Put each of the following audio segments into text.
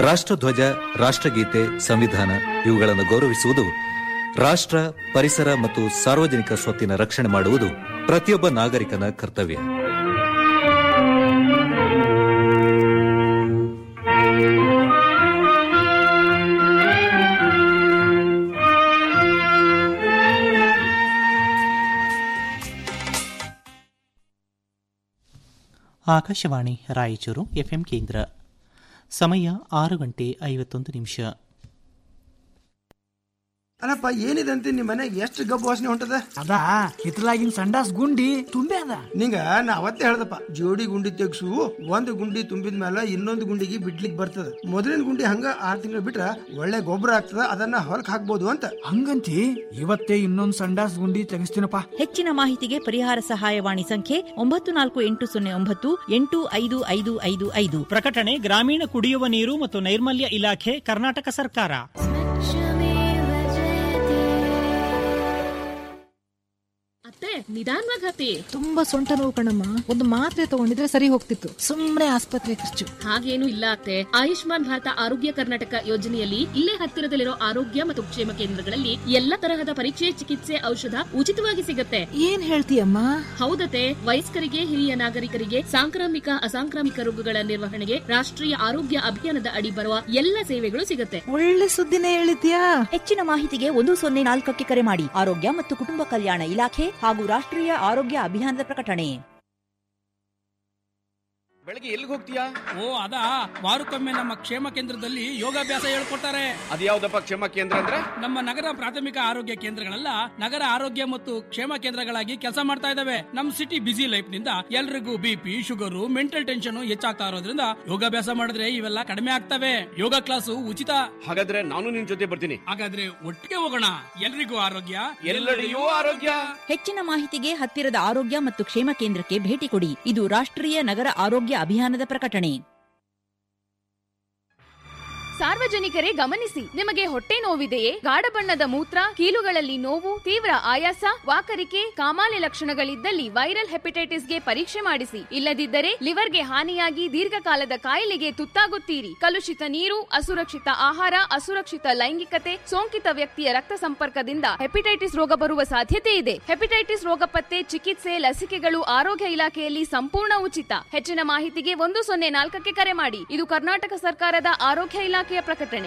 ರಾಷ್ಟ್ರಧ್ವಜ ರಾಷ್ಟ್ರಗೀತೆ ಸಂವಿಧಾನ ಇವುಗಳನ್ನು ಗೌರವಿಸುವುದು ರಾಷ್ಟ್ರ ಪರಿಸರ ಮತ್ತು ಸಾರ್ವಜನಿಕ ಸ್ವತ್ತಿನ ರಕ್ಷಣೆ ಮಾಡುವುದು ಪ್ರತಿಯೊಬ್ಬ ನಾಗರಿಕನ ಕರ್ತವ್ಯ ಆಕಾಶವಾಣಿ ರಾಯಚೂರು ಎಫ್ಎಂ ಕೇಂದ್ರ ಸಮಯ ಆರು ಗಂಟೆ ಐವತ್ತೊಂದು ನಿಮಿಷ ಅಲ್ಲಪ್ಪ ಏನಿದೆ ಅಂತ ನಿಮ್ಮ ಮನೆ ಎಷ್ಟು ಗಬ್ಬು ವಾಸನೆ ಹೊಂಟದ ಅದಾ ಹಿತ್ತಲಾಗಿನ ಸಂಡಾಸ್ ಗುಂಡಿ ತುಂಬೆ ಅದ ನಿಂಗ ನಾ ಅವತ್ತೇ ಹೇಳ್ದಪ್ಪ ಜೋಡಿ ಗುಂಡಿ ತೆಗ್ಸು ಒಂದ್ ಗುಂಡಿ ತುಂಬಿದ ಮೇಲೆ ಇನ್ನೊಂದು ಗುಂಡಿಗೆ ಬಿಡ್ಲಿಕ್ ಬರ್ತದ ಮೊದಲಿನ ಗುಂಡಿ ಹಂಗ ಆರ್ ತಿಂಗಳು ಬಿಟ್ರ ಒಳ್ಳೆ ಗೊಬ್ಬರ ಆಗ್ತದ ಅದನ್ನ ಹೊಲಕ್ ಹಾಕ್ಬೋದು ಅಂತ ಹಂಗಂತಿ ಇವತ್ತೇ ಇನ್ನೊಂದ್ ಸಂಡಾಸ್ ಗುಂಡಿ ತೆಗಿಸ್ತೀನಪ್ಪ ಹೆಚ್ಚಿನ ಮಾಹಿತಿಗೆ ಪರಿಹಾರ ಸಹಾಯವಾಣಿ ಸಂಖ್ಯೆ ಒಂಬತ್ತು ನಾಲ್ಕು ಎಂಟು ಸೊನ್ನೆ ಒಂಬತ್ತು ಎಂಟು ಐದು ಐದು ಐದು ಐದು ಪ್ರಕಟಣೆ ಗ್ರಾಮೀಣ ಕುಡಿಯುವ ನೀರು ಮತ್ತು ನೈರ್ಮಲ್ಯ ಇಲಾಖೆ ಕರ್ನಾಟಕ ಸರ್ಕಾರ ಅತ್ತೆ ನಿಧಾನವಾಗಿ ಹತ್ತಿ ತುಂಬಾ ಸೊಂಟ ನೋವು ಕಣಮ್ಮ ಒಂದು ಮಾತ್ರೆ ತಗೊಂಡಿದ್ರೆ ಸರಿ ಹೋಗ್ತಿತ್ತು ಸುಮ್ಮನೆ ಆಸ್ಪತ್ರೆ ಖರ್ಚು ಹಾಗೇನು ಇಲ್ಲ ಅತ್ತೆ ಆಯುಷ್ಮಾನ್ ಭಾರತ ಆರೋಗ್ಯ ಕರ್ನಾಟಕ ಯೋಜನೆಯಲ್ಲಿ ಇಲ್ಲೇ ಹತ್ತಿರದಲ್ಲಿರೋ ಆರೋಗ್ಯ ಮತ್ತು ಕ್ಷೇಮ ಕೇಂದ್ರಗಳಲ್ಲಿ ಎಲ್ಲ ತರಹದ ಪರೀಕ್ಷೆ ಚಿಕಿತ್ಸೆ ಔಷಧ ಉಚಿತವಾಗಿ ಸಿಗತ್ತೆ ಏನ್ ಹೇಳ್ತೀಯಮ್ಮ ಹೌದತೆ ವಯಸ್ಕರಿಗೆ ಹಿರಿಯ ನಾಗರಿಕರಿಗೆ ಸಾಂಕ್ರಾಮಿಕ ಅಸಾಂಕ್ರಾಮಿಕ ರೋಗಗಳ ನಿರ್ವಹಣೆಗೆ ರಾಷ್ಟ್ರೀಯ ಆರೋಗ್ಯ ಅಭಿಯಾನದ ಅಡಿ ಬರುವ ಎಲ್ಲ ಸೇವೆಗಳು ಸಿಗತ್ತೆ ಒಳ್ಳೆ ಸುದ್ದಿನೇ ಹೇಳಿದ್ಯಾ ಹೆಚ್ಚಿನ ಮಾಹಿತಿಗೆ ಒಂದು ಸೊನ್ನೆ ನಾಲ್ಕಕ್ಕೆ ಕರೆ ಮಾಡಿ ಆರೋಗ್ಯ ಮತ್ತು ಕುಟುಂಬ ಕಲ್ಯಾಣ ಇಲಾಖೆ ಹಾಗೂ ರಾಷ್ಟ್ರೀಯ ಆರೋಗ್ಯ ಅಭಿಯಾನದ ಪ್ರಕಟಣೆ ಬೆಳಗ್ಗೆ ಎಲ್ಲಿಗೆ ಹೋಗ್ತೀಯಾ ಓ ಅದಾ ವಾರಕ್ಕೊಮ್ಮೆ ನಮ್ಮ ಕ್ಷೇಮ ಕೇಂದ್ರದಲ್ಲಿ ಯೋಗಾಭ್ಯಾಸ ಹೇಳ್ಕೊಡ್ತಾರೆ ಅದ್ಯಾವ್ದಪ್ಪ ಕ್ಷೇಮ ಕೇಂದ್ರ ಅಂದ್ರೆ ನಮ್ಮ ನಗರ ಪ್ರಾಥಮಿಕ ಆರೋಗ್ಯ ಕೇಂದ್ರಗಳೆಲ್ಲ ನಗರ ಆರೋಗ್ಯ ಮತ್ತು ಕ್ಷೇಮ ಕೇಂದ್ರಗಳಾಗಿ ಕೆಲಸ ಮಾಡ್ತಾ ಇದಾವೆ ನಮ್ ಸಿಟಿ ಬಿಸಿ ಲೈಫ್ ನಿಂದ ಎಲ್ರಿಗೂ ಬಿಪಿ ಶುಗರು ಮೆಂಟಲ್ ಟೆನ್ಷನ್ ಹೆಚ್ಚಾಗ್ತಾ ಇರೋದ್ರಿಂದ ಯೋಗಾಭ್ಯಾಸ ಮಾಡಿದ್ರೆ ಇವೆಲ್ಲ ಕಡಿಮೆ ಆಗ್ತವೆ ಯೋಗ ಕ್ಲಾಸು ಉಚಿತ ಹಾಗಾದ್ರೆ ನಾನು ನಿನ್ ಜೊತೆ ಬರ್ತೀನಿ ಹಾಗಾದ್ರೆ ಒಟ್ಟಿಗೆ ಹೋಗೋಣ ಎಲ್ರಿಗೂ ಆರೋಗ್ಯ ಎಲ್ಲೆಡೆಯೂ ಆರೋಗ್ಯ ಹೆಚ್ಚಿನ ಮಾಹಿತಿಗೆ ಹತ್ತಿರದ ಆರೋಗ್ಯ ಮತ್ತು ಕ್ಷೇಮ ಕೇಂದ್ರಕ್ಕೆ ಭೇಟಿ ಕೊಡಿ ಇದು ರಾಷ್ಟ್ರೀಯ ನಗರ ಆರೋಗ್ಯ ಅಭಿಯಾನದ ಪ್ರಕಟಣೆ ಸಾರ್ವಜನಿಕರೇ ಗಮನಿಸಿ ನಿಮಗೆ ಹೊಟ್ಟೆ ನೋವಿದೆಯೇ ಗಾಢ ಬಣ್ಣದ ಮೂತ್ರ ಕೀಲುಗಳಲ್ಲಿ ನೋವು ತೀವ್ರ ಆಯಾಸ ವಾಕರಿಕೆ ಕಾಮಾಲೆ ಲಕ್ಷಣಗಳಿದ್ದಲ್ಲಿ ವೈರಲ್ ಹೆಪಟೈಟಿಸ್ಗೆ ಪರೀಕ್ಷೆ ಮಾಡಿಸಿ ಇಲ್ಲದಿದ್ದರೆ ಲಿವರ್ಗೆ ಹಾನಿಯಾಗಿ ದೀರ್ಘಕಾಲದ ಕಾಯಿಲೆಗೆ ತುತ್ತಾಗುತ್ತೀರಿ ಕಲುಷಿತ ನೀರು ಅಸುರಕ್ಷಿತ ಆಹಾರ ಅಸುರಕ್ಷಿತ ಲೈಂಗಿಕತೆ ಸೋಂಕಿತ ವ್ಯಕ್ತಿಯ ರಕ್ತ ಸಂಪರ್ಕದಿಂದ ಹೆಪಟೈಟಿಸ್ ರೋಗ ಬರುವ ಸಾಧ್ಯತೆ ಇದೆ ಹೆಪಟೈಟಿಸ್ ರೋಗ ಪತ್ತೆ ಚಿಕಿತ್ಸೆ ಲಸಿಕೆಗಳು ಆರೋಗ್ಯ ಇಲಾಖೆಯಲ್ಲಿ ಸಂಪೂರ್ಣ ಉಚಿತ ಹೆಚ್ಚಿನ ಮಾಹಿತಿಗೆ ಒಂದು ಸೊನ್ನೆ ನಾಲ್ಕಕ್ಕೆ ಕರೆ ಮಾಡಿ ಇದು ಕರ್ನಾಟಕ ಸರ್ಕಾರದ ಆರೋಗ್ಯ ಇಲಾಖೆಯ ಪ್ರಕಟಣೆ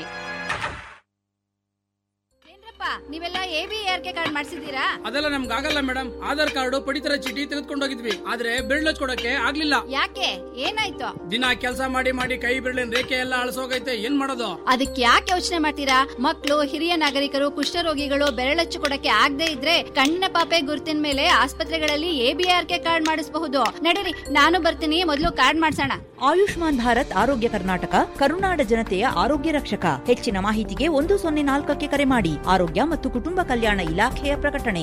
ನೀವೆಲ್ಲ A B R K card ಮಾಡಿಸಿದೀರಾ ಅದೆಲ್ಲ ನಮ್ಗೆ ಆಗಲ್ಲ ಮೇಡಮ್ ಆಧಾರ್ ಕಾರ್ಡ್ ಪಡಿತರ ಚೀಟಿ ತೆಗೆದುಕೊಂಡು ಹೋಗಿದ್ವಿ ಆದ್ರೆ ಬಿರ್ಳ ಕೊಡಕ್ಕೆ ಆಗ್ಲಿಲ್ಲ ಯಾಕೆ ಏನಾಯ್ತು ದಿನ ಕೆಲಸ ಮಾಡಿ ಮಾಡಿ ಕೈ ಬಿರ್ಲಿನ ರೇಖೆ ಎಲ್ಲ ಅಳಸೋಗೈತೆ ಏನ್ ಮಾಡೋದು ಅದಕ್ಕೆ ಯಾಕೆ ಯೋಚನೆ ಮಾಡ್ತೀರಾ ಮಕ್ಕಳು ಹಿರಿಯ ನಾಗರಿಕರು ಕುಷ್ಠರೋಗಿಗಳು ಬೆರಳಚ್ಚು ಕೊಡಕ್ಕೆ ಆಗದೆ ಇದ್ರೆ ಕಣ್ಣಿನ ಪಾಪೆ ಗುರುತಿನ ಮೇಲೆ ಆಸ್ಪತ್ರೆಗಳಲ್ಲಿ A B R K card ಮಾಡಿಸಬಹುದು ನಡೀರಿ ನಾನು ಬರ್ತೀನಿ ಮೊದಲು ಕಾರ್ಡ್ ಮಾಡ್ಸೋಣ ಆಯುಷ್ಮಾನ್ ಭಾರತ್ ಆರೋಗ್ಯ ಕರ್ನಾಟಕ ಕರುನಾಡ ಜನತೆಯ ಆರೋಗ್ಯ ರಕ್ಷಕ ಹೆಚ್ಚಿನ ಮಾಹಿತಿಗೆ ಒಂದು ಸೊನ್ನೆ ನಾಲ್ಕಕ್ಕೆ ಕರೆ ಮಾಡಿ ಆರೋಗ್ಯ ಮತ್ತು ಕುಟುಂಬ ಕಲ್ಯಾಣ ಇಲಾಖೆಯ ಪ್ರಕಟಣೆ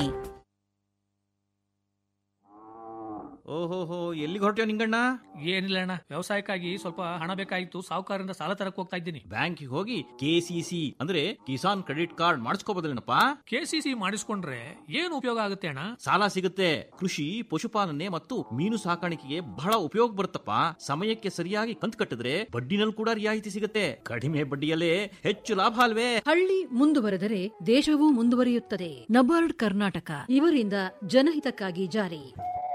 ಓಹೋಹೋ ಎಲ್ಲಿಗೆ ಹೊರಟ್ಯೋ ನಿಂಗಣ್ಣ ಏನಿಲ್ಲ ಅಣ್ಣ ವ್ಯವಸಾಯಕ್ಕಾಗಿ ಸ್ವಲ್ಪ ಹಣ ಬೇಕಾಗಿತ್ತು ಸಾಹುಕಾರರಿಂದ ಸಾಲ ತರಕ್ ಹೋಗ್ತಾ ಇದ್ದೀನಿ ಬ್ಯಾಂಕಿಗೆ ಹೋಗಿ ಕೆಸಿಸಿ ಅಂದ್ರೆ ಕಿಸಾನ್ ಕ್ರೆಡಿಟ್ ಕಾರ್ಡ್ ಮಾಡಿಸ್ಕೋಬೋದಲ್ಲೇನಪ್ಪ ಕೆಸಿಸಿ ಮಾಡಿಸ್ಕೊಂಡ್ರೆ ಏನ್ ಉಪಯೋಗ ಆಗುತ್ತೆ ಅಣ್ಣ ಸಾಲ ಸಿಗುತ್ತೆ ಕೃಷಿ ಪಶುಪಾಲನೆ ಮತ್ತು ಮೀನು ಸಾಕಾಣಿಕೆಗೆ ಬಹಳ ಉಪಯೋಗ ಬರುತ್ತಪ್ಪ ಸಮಯಕ್ಕೆ ಸರಿಯಾಗಿ ಕಂತು ಕಟ್ಟಿದ್ರೆ ಬಡ್ಡಿನಲ್ಲಿ ಕೂಡ ರಿಯಾಯಿತಿ ಸಿಗುತ್ತೆ ಕಡಿಮೆ ಬಡ್ಡಿಯಲ್ಲೇ ಹೆಚ್ಚು ಲಾಭ ಅಲ್ವೇ ಹಳ್ಳಿ ಮುಂದುವರೆದರೆ ದೇಶವೂ ಮುಂದುವರಿಯುತ್ತದೆ ನಬಾರ್ಡ್ ಕರ್ನಾಟಕ ಇವರಿಂದ ಜನಹಿತಕ್ಕಾಗಿ ಜಾರಿ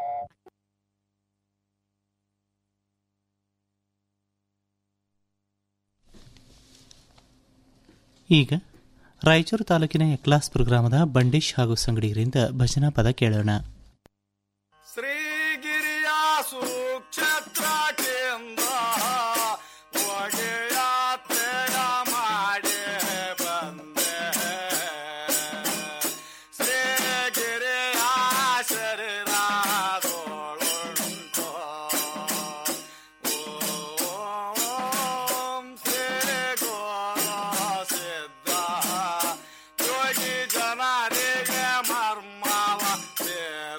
ಈಗ ರಾಯಚೂರು ತಾಲೂಕಿನ ಎಕ್ಲಾಸ್ಪುರ ಗ್ರಾಮದ ಬಂಡೇಶ್ ಹಾಗೂ ಸಂಗಡಿಗರಿಂದ ಭಜನಾ ಪದ ಕೇಳೋಣ ಶ್ರೀಗಿರಿಯ ಸುಕ್ಷೇತ್ರಕ್ಕೆಂದ ಹೋಗಿ ಯಾತ್ರೆಯ ಮಾಡಿ ಬಂದೆ ಶ್ರೀಗಿರಿಯ ಶರೀರದೊಳುಂಟು ಓಂ ಶ್ರೀ ಗುರು ಸಿದ್ಧ ಯೋಗಿ ಜನರಿಗೆ ಮರ್ಮವ ಸೇರ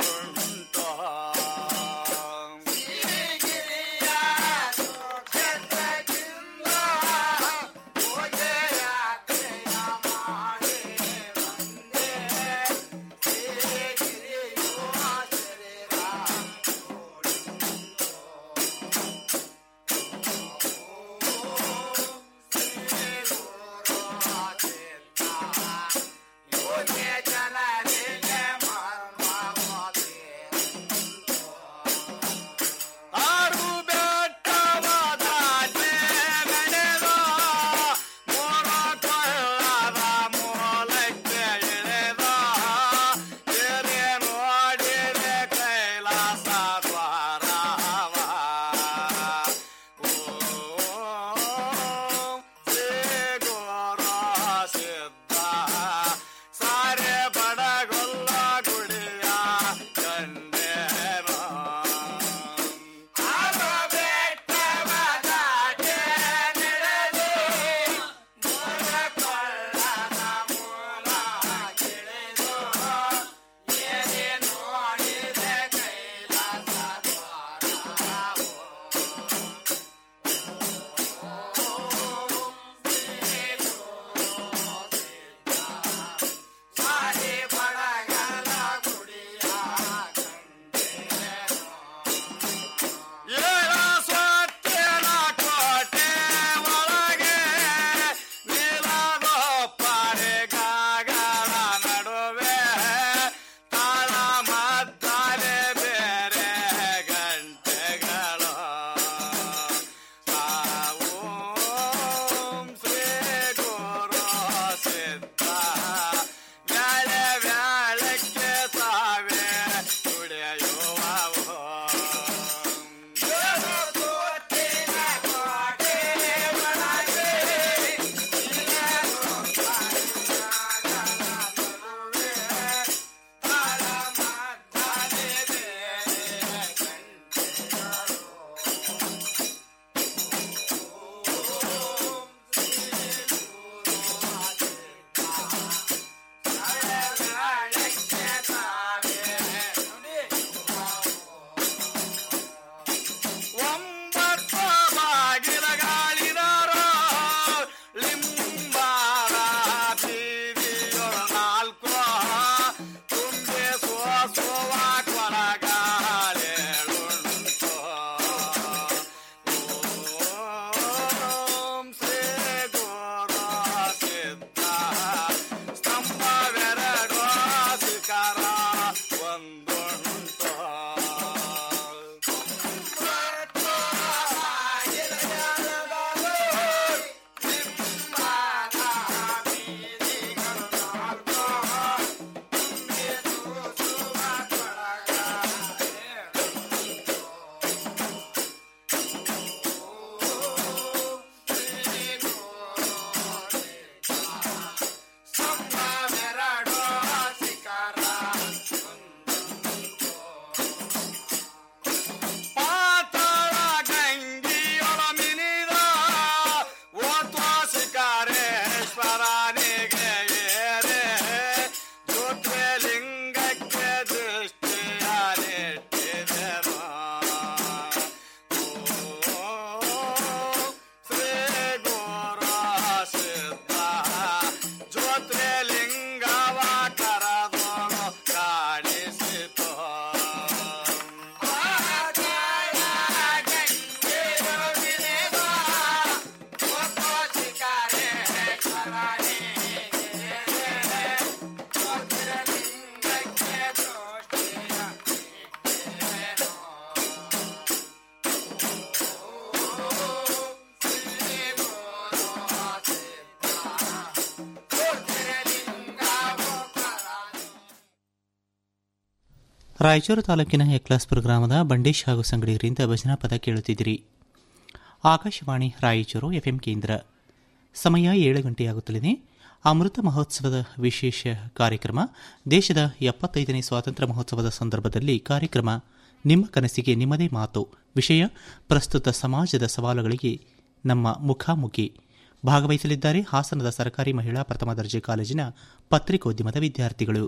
ರಾಯಚೂರು ತಾಲೂಕಿನ ಎಕ್ಲಾಸ್ಪುರ ಗ್ರಾಮದ ಬಂಡೇಶ್ ಹಾಗೂ ಸಂಗಡಿಗರಿಂದ ಭಜನಾ ಪದ ಕೇಳುತ್ತಿದ್ದಿರಿ ಆಕಾಶವಾಣಿ ರಾಯಚೂರು ಎಫ್ಎಂ ಕೇಂದ್ರ ಸಮಯ ಏಳು ಗಂಟೆಯಾಗುತ್ತಲಿದೆ ಅಮೃತ ಮಹೋತ್ಸವದ ವಿಶೇಷ ಕಾರ್ಯಕ್ರಮ ದೇಶದ ಎಪ್ಪತ್ತೈದನೇ ಸ್ವಾತಂತ್ರ್ಯ ಮಹೋತ್ಸವದ ಸಂದರ್ಭದಲ್ಲಿ ಕಾರ್ಯಕ್ರಮ ನಿಮ್ಮ ಕನಸಿಗೆ ನಿಮ್ಮದೇ ಮಾತು ವಿಷಯ ಪ್ರಸ್ತುತ ಸಮಾಜದ ಸವಾಲುಗಳಿಗೆ ನಮ್ಮ ಮುಖಾಮುಖಿ ಭಾಗವಹಿಸಲಿದ್ದಾರೆ ಹಾಸನದ ಸರ್ಕಾರಿ ಮಹಿಳಾ ಪ್ರಥಮ ದರ್ಜೆ ಕಾಲೇಜಿನ ಪತ್ರಿಕೋದ್ಯಮದ ವಿದ್ಯಾರ್ಥಿಗಳು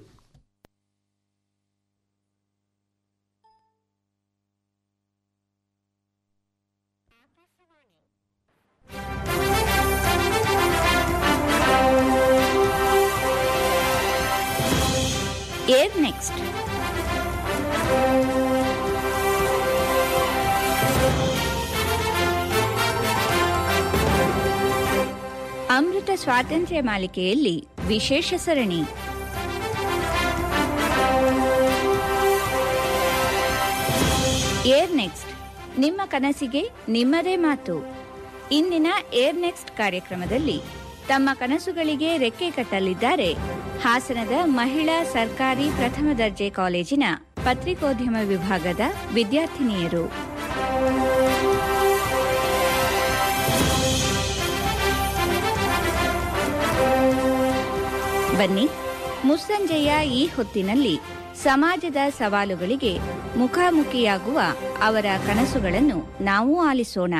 ಏರ್ ನೆಕ್ಸ್ಟ್ ಅಮೃತ ಸ್ವಾತಂತ್ರ್ಯ ಮಾಲಿಕೆಯಲ್ಲಿ ವಿಶೇಷ ಸರಣಿ ಏರ್ ನೆಕ್ಸ್ಟ್ ನಿಮ್ಮ ಕನಸಿಗೆ ನಿಮ್ಮದೇ ಮಾತು ಇಂದಿನ ಏರ್ ನೆಕ್ಸ್ಟ್ ಕಾರ್ಯಕ್ರಮದಲ್ಲಿ ತಮ್ಮ ಕನಸುಗಳಿಗೆ ರೆಕ್ಕೆ ಕಟ್ಟಲಿದ್ದಾರೆ ಹಾಸನದ ಮಹಿಳಾ ಸರ್ಕಾರಿ ಪ್ರಥಮ ದರ್ಜೆ ಕಾಲೇಜಿನ ಪತ್ರಿಕೋದ್ಯಮ ವಿಭಾಗದ ವಿದ್ಯಾರ್ಥಿನಿಯರು ಬನ್ನಿ ಮುಸ್ಸಂಜೆಯ ಈ ಹೊತ್ತಿನಲ್ಲಿ ಸಮಾಜದ ಸವಾಲುಗಳಿಗೆ ಮುಖಾಮುಖಿಯಾಗುವ ಅವರ ಕನಸುಗಳನ್ನು ನಾವು ಆಲಿಸೋಣ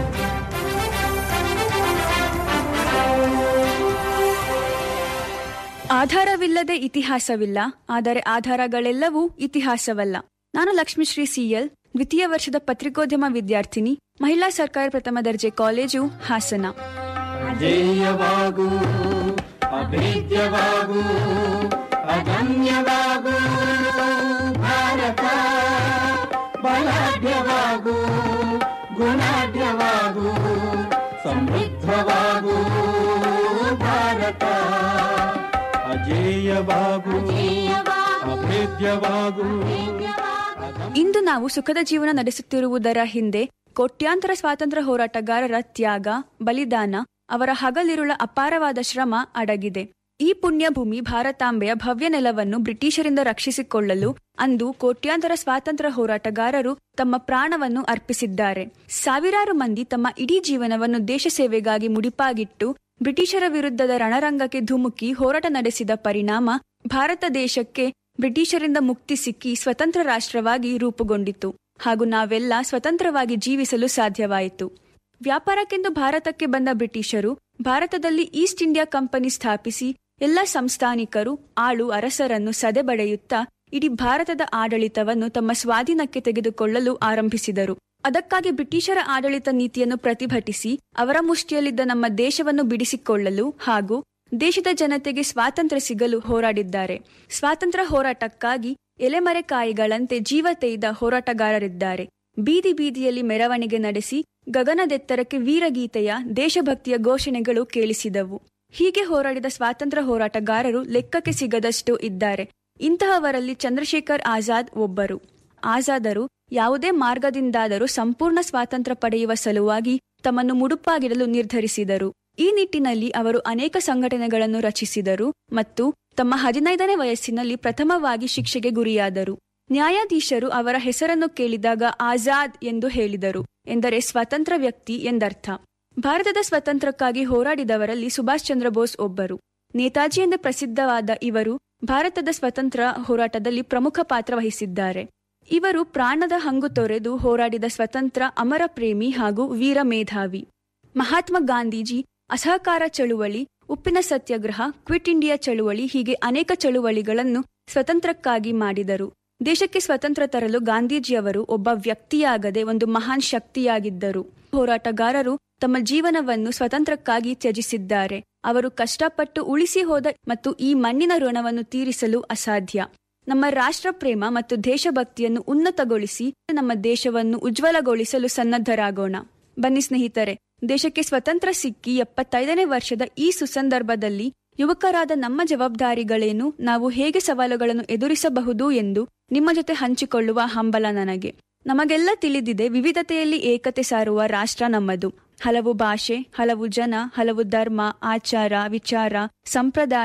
ಆಧಾರವಿಲ್ಲದೆ ಇತಿಹಾಸವಿಲ್ಲ ಆದರೆ ಆಧಾರಗಳೆಲ್ಲವೂ ಇತಿಹಾಸವಲ್ಲ ನಾನು ಲಕ್ಷ್ಮಿಶ್ರೀ ಸಿಎಲ್ ದ್ವಿತೀಯ ವರ್ಷದ ಪತ್ರಿಕೋದ್ಯಮ ವಿದ್ಯಾರ್ಥಿನಿ ಮಹಿಳಾ ಸರ್ಕಾರಿ ಪ್ರಥಮ ದರ್ಜೆ ಕಾಲೇಜು ಹಾಸನ ಅಜೇಯವಾಗು ಅಭೇದ್ಯವಾಗು ಅಗಮ್ಯವಾಗು ಭಾರತ ಬಲಾಢ್ಯವಾಗು ಗುಣಾಢ್ಯವಾಗು ಸಮೃದ್ಧವಾಗು ಭಾರತ ಅಜೇಯವಾಗು ಅಭೇದ್ಯವಾಗು ಇಂದು ನಾವು ಸುಖದ ಜೀವನ ನಡೆಸುತ್ತಿರುವುದರ ಹಿಂದೆ ಕೋಟ್ಯಾಂತರ ಸ್ವಾತಂತ್ರ್ಯ ಹೋರಾಟಗಾರರ ತ್ಯಾಗ ಬಲಿದಾನ ಅವರ ಹಗಲಿರುಳ ಅಪಾರವಾದ ಶ್ರಮ ಅಡಗಿದೆ ಈ ಪುಣ್ಯಭೂಮಿ ಭಾರತಾಂಬೆಯ ಭವ್ಯ ನೆಲವನ್ನು ಬ್ರಿಟಿಷರಿಂದ ರಕ್ಷಿಸಿಕೊಳ್ಳಲು ಅಂದು ಕೋಟ್ಯಾಂತರ ಸ್ವಾತಂತ್ರ್ಯ ಹೋರಾಟಗಾರರು ತಮ್ಮ ಪ್ರಾಣವನ್ನು ಅರ್ಪಿಸಿದ್ದಾರೆ ಸಾವಿರಾರು ಮಂದಿ ತಮ್ಮ ಇಡೀ ಜೀವನವನ್ನು ದೇಶ ಸೇವೆಗಾಗಿ ಮುಡಿಪಾಗಿಟ್ಟು ಬ್ರಿಟಿಷರ ವಿರುದ್ಧದ ರಣರಂಗಕ್ಕೆ ಧುಮುಕಿ ಹೋರಾಟ ನಡೆಸಿದ ಪರಿಣಾಮ ಭಾರತ ದೇಶಕ್ಕೆ ಬ್ರಿಟಿಷರಿಂದ ಮುಕ್ತಿ ಸಿಕ್ಕಿ ಸ್ವತಂತ್ರ ರಾಷ್ಟ್ರವಾಗಿ ರೂಪುಗೊಂಡಿತು ಹಾಗೂ ನಾವೆಲ್ಲ ಸ್ವತಂತ್ರವಾಗಿ ಜೀವಿಸಲು ಸಾಧ್ಯವಾಯಿತು ವ್ಯಾಪಾರಕ್ಕೆಂದು ಭಾರತಕ್ಕೆ ಬಂದ ಬ್ರಿಟಿಷರು ಭಾರತದಲ್ಲಿ ಈಸ್ಟ್ ಇಂಡಿಯಾ ಕಂಪನಿ ಸ್ಥಾಪಿಸಿ ಎಲ್ಲ ಸಂಸ್ಥಾನಿಕರು ಆಳು ಅರಸರನ್ನು ಸದೆಬಡೆಯುತ್ತಾ ಇಡೀ ಭಾರತದ ಆಡಳಿತವನ್ನು ತಮ್ಮ ಸ್ವಾಧೀನಕ್ಕೆ ತೆಗೆದುಕೊಳ್ಳಲು ಆರಂಭಿಸಿದರು ಅದಕ್ಕಾಗಿ ಬ್ರಿಟಿಷರ ಆಡಳಿತ ನೀತಿಯನ್ನು ಪ್ರತಿಭಟಿಸಿ ಅವರ ಮುಷ್ಟಿಯಲ್ಲಿದ್ದ ನಮ್ಮ ದೇಶವನ್ನು ಬಿಡಿಸಿಕೊಳ್ಳಲು ಹಾಗೂ ದೇಶದ ಜನತೆಗೆ ಸ್ವಾತಂತ್ರ್ಯ ಸಿಗಲು ಹೋರಾಡಿದ್ದಾರೆ ಸ್ವಾತಂತ್ರ್ಯ ಹೋರಾಟಕ್ಕಾಗಿ ಎಲೆಮರೆಕಾಯಿಗಳಂತೆ ಜೀವ ತೆಯ್ದ ಹೋರಾಟಗಾರರಿದ್ದಾರೆ ಬೀದಿ ಬೀದಿಯಲ್ಲಿ ಮೆರವಣಿಗೆ ನಡೆಸಿ ಗಗನದೆತ್ತರಕ್ಕೆ ವೀರಗೀತೆಯ ದೇಶಭಕ್ತಿಯ ಘೋಷಣೆಗಳು ಕೇಳಿಸಿದವು ಹೀಗೆ ಹೋರಾಡಿದ ಸ್ವಾತಂತ್ರ್ಯ ಹೋರಾಟಗಾರರು ಲೆಕ್ಕಕ್ಕೆ ಸಿಗದಷ್ಟು ಇದ್ದಾರೆ ಇಂತಹವರಲ್ಲಿ ಚಂದ್ರಶೇಖರ್ ಆಜಾದ್ ಒಬ್ಬರು ಆಜಾದರು ಯಾವುದೇ ಮಾರ್ಗದಿಂದಾದರೂ ಸಂಪೂರ್ಣ ಸ್ವಾತಂತ್ರ್ಯ ಪಡೆಯುವ ಸಲುವಾಗಿ ತಮ್ಮನ್ನು ಮುಡುಪಾಗಿಡಲು ನಿರ್ಧರಿಸಿದರು ಈ ನಿಟ್ಟಿನಲ್ಲಿ ಅವರು ಅನೇಕ ಸಂಘಟನೆಗಳನ್ನು ರಚಿಸಿದರು ಮತ್ತು ತಮ್ಮ ಹದಿನೈದನೇ ವಯಸ್ಸಿನಲ್ಲಿ ಪ್ರಥಮವಾಗಿ ಶಿಕ್ಷೆಗೆ ಗುರಿಯಾದರು ನ್ಯಾಯಾಧೀಶರು ಅವರ ಹೆಸರನ್ನು ಕೇಳಿದಾಗ ಆಜಾದ್ ಎಂದು ಹೇಳಿದರು ಎಂದರೆ ಸ್ವತಂತ್ರ ವ್ಯಕ್ತಿ ಎಂದರ್ಥ ಭಾರತದ ಸ್ವತಂತ್ರಕ್ಕಾಗಿ ಹೋರಾಡಿದವರಲ್ಲಿ ಸುಭಾಷ್ ಚಂದ್ರ ಬೋಸ್ ಒಬ್ಬರು ನೇತಾಜಿ ಎಂದು ಪ್ರಸಿದ್ಧವಾದ ಇವರು ಭಾರತದ ಸ್ವತಂತ್ರ ಹೋರಾಟದಲ್ಲಿ ಪ್ರಮುಖ ಪಾತ್ರ ವಹಿಸಿದ್ದಾರೆ ಇವರು ಪ್ರಾಣದ ಹಂಗು ತೊರೆದು ಹೋರಾಡಿದ ಸ್ವತಂತ್ರ ಅಮರ ಪ್ರೇಮಿ ಹಾಗೂ ವೀರ ಮೇಧಾವಿ ಮಹಾತ್ಮ ಗಾಂಧೀಜಿ ಅಸಹಕಾರ ಚಳುವಳಿ ಉಪ್ಪಿನ ಸತ್ಯಾಗ್ರಹ ಕ್ವಿಟ್ ಇಂಡಿಯಾ ಚಳುವಳಿ ಹೀಗೆ ಅನೇಕ ಚಳುವಳಿಗಳನ್ನು ಸ್ವತಂತ್ರಕ್ಕಾಗಿ ಮಾಡಿದರು ದೇಶಕ್ಕೆ ಸ್ವತಂತ್ರ ತರಲು ಗಾಂಧೀಜಿಯವರು ಒಬ್ಬ ವ್ಯಕ್ತಿಯಾಗದೆ ಒಂದು ಮಹಾನ್ ಶಕ್ತಿಯಾಗಿದ್ದರು ಹೋರಾಟಗಾರರು ತಮ್ಮ ಜೀವನವನ್ನು ಸ್ವತಂತ್ರಕ್ಕಾಗಿ ತ್ಯಜಿಸಿದ್ದಾರೆ ಅವರು ಕಷ್ಟಪಟ್ಟು ಉಳಿಸಿ ಹೋದ ಮತ್ತು ಈ ಮಣ್ಣಿನ ಋಣವನ್ನು ತೀರಿಸಲು ಅಸಾಧ್ಯ ನಮ್ಮ ರಾಷ್ಟ್ರ ಪ್ರೇಮ ಮತ್ತು ದೇಶಭಕ್ತಿಯನ್ನು ಉನ್ನತಗೊಳಿಸಿ ನಮ್ಮ ದೇಶವನ್ನು ಉಜ್ವಲಗೊಳಿಸಲು ಸನ್ನದ್ಧರಾಗೋಣ ಬನ್ನಿ ಸ್ನೇಹಿತರೆ ದೇಶಕ್ಕೆ ಸ್ವತಂತ್ರ ಸಿಕ್ಕಿ ಎಪ್ಪತ್ತೈದನೇ ವರ್ಷದ ಈ ಸುಸಂದರ್ಭದಲ್ಲಿ ಯುವಕರಾದ ನಮ್ಮ ಜವಾಬ್ದಾರಿಗಳೇನು ನಾವು ಹೇಗೆ ಸವಾಲುಗಳನ್ನು ಎದುರಿಸಬಹುದು ಎಂದು ನಿಮ್ಮ ಜೊತೆ ಹಂಚಿಕೊಳ್ಳುವ ಹಂಬಲ ನನಗೆ ನಮಗೆಲ್ಲ ತಿಳಿದಿದೆ ವಿವಿಧತೆಯಲ್ಲಿ ಏಕತೆ ಸಾರುವ ರಾಷ್ಟ್ರ ನಮ್ಮದು ಹಲವು ಭಾಷೆ ಹಲವು ಜನ ಹಲವು ಧರ್ಮ ಆಚಾರ ವಿಚಾರ ಸಂಪ್ರದಾಯ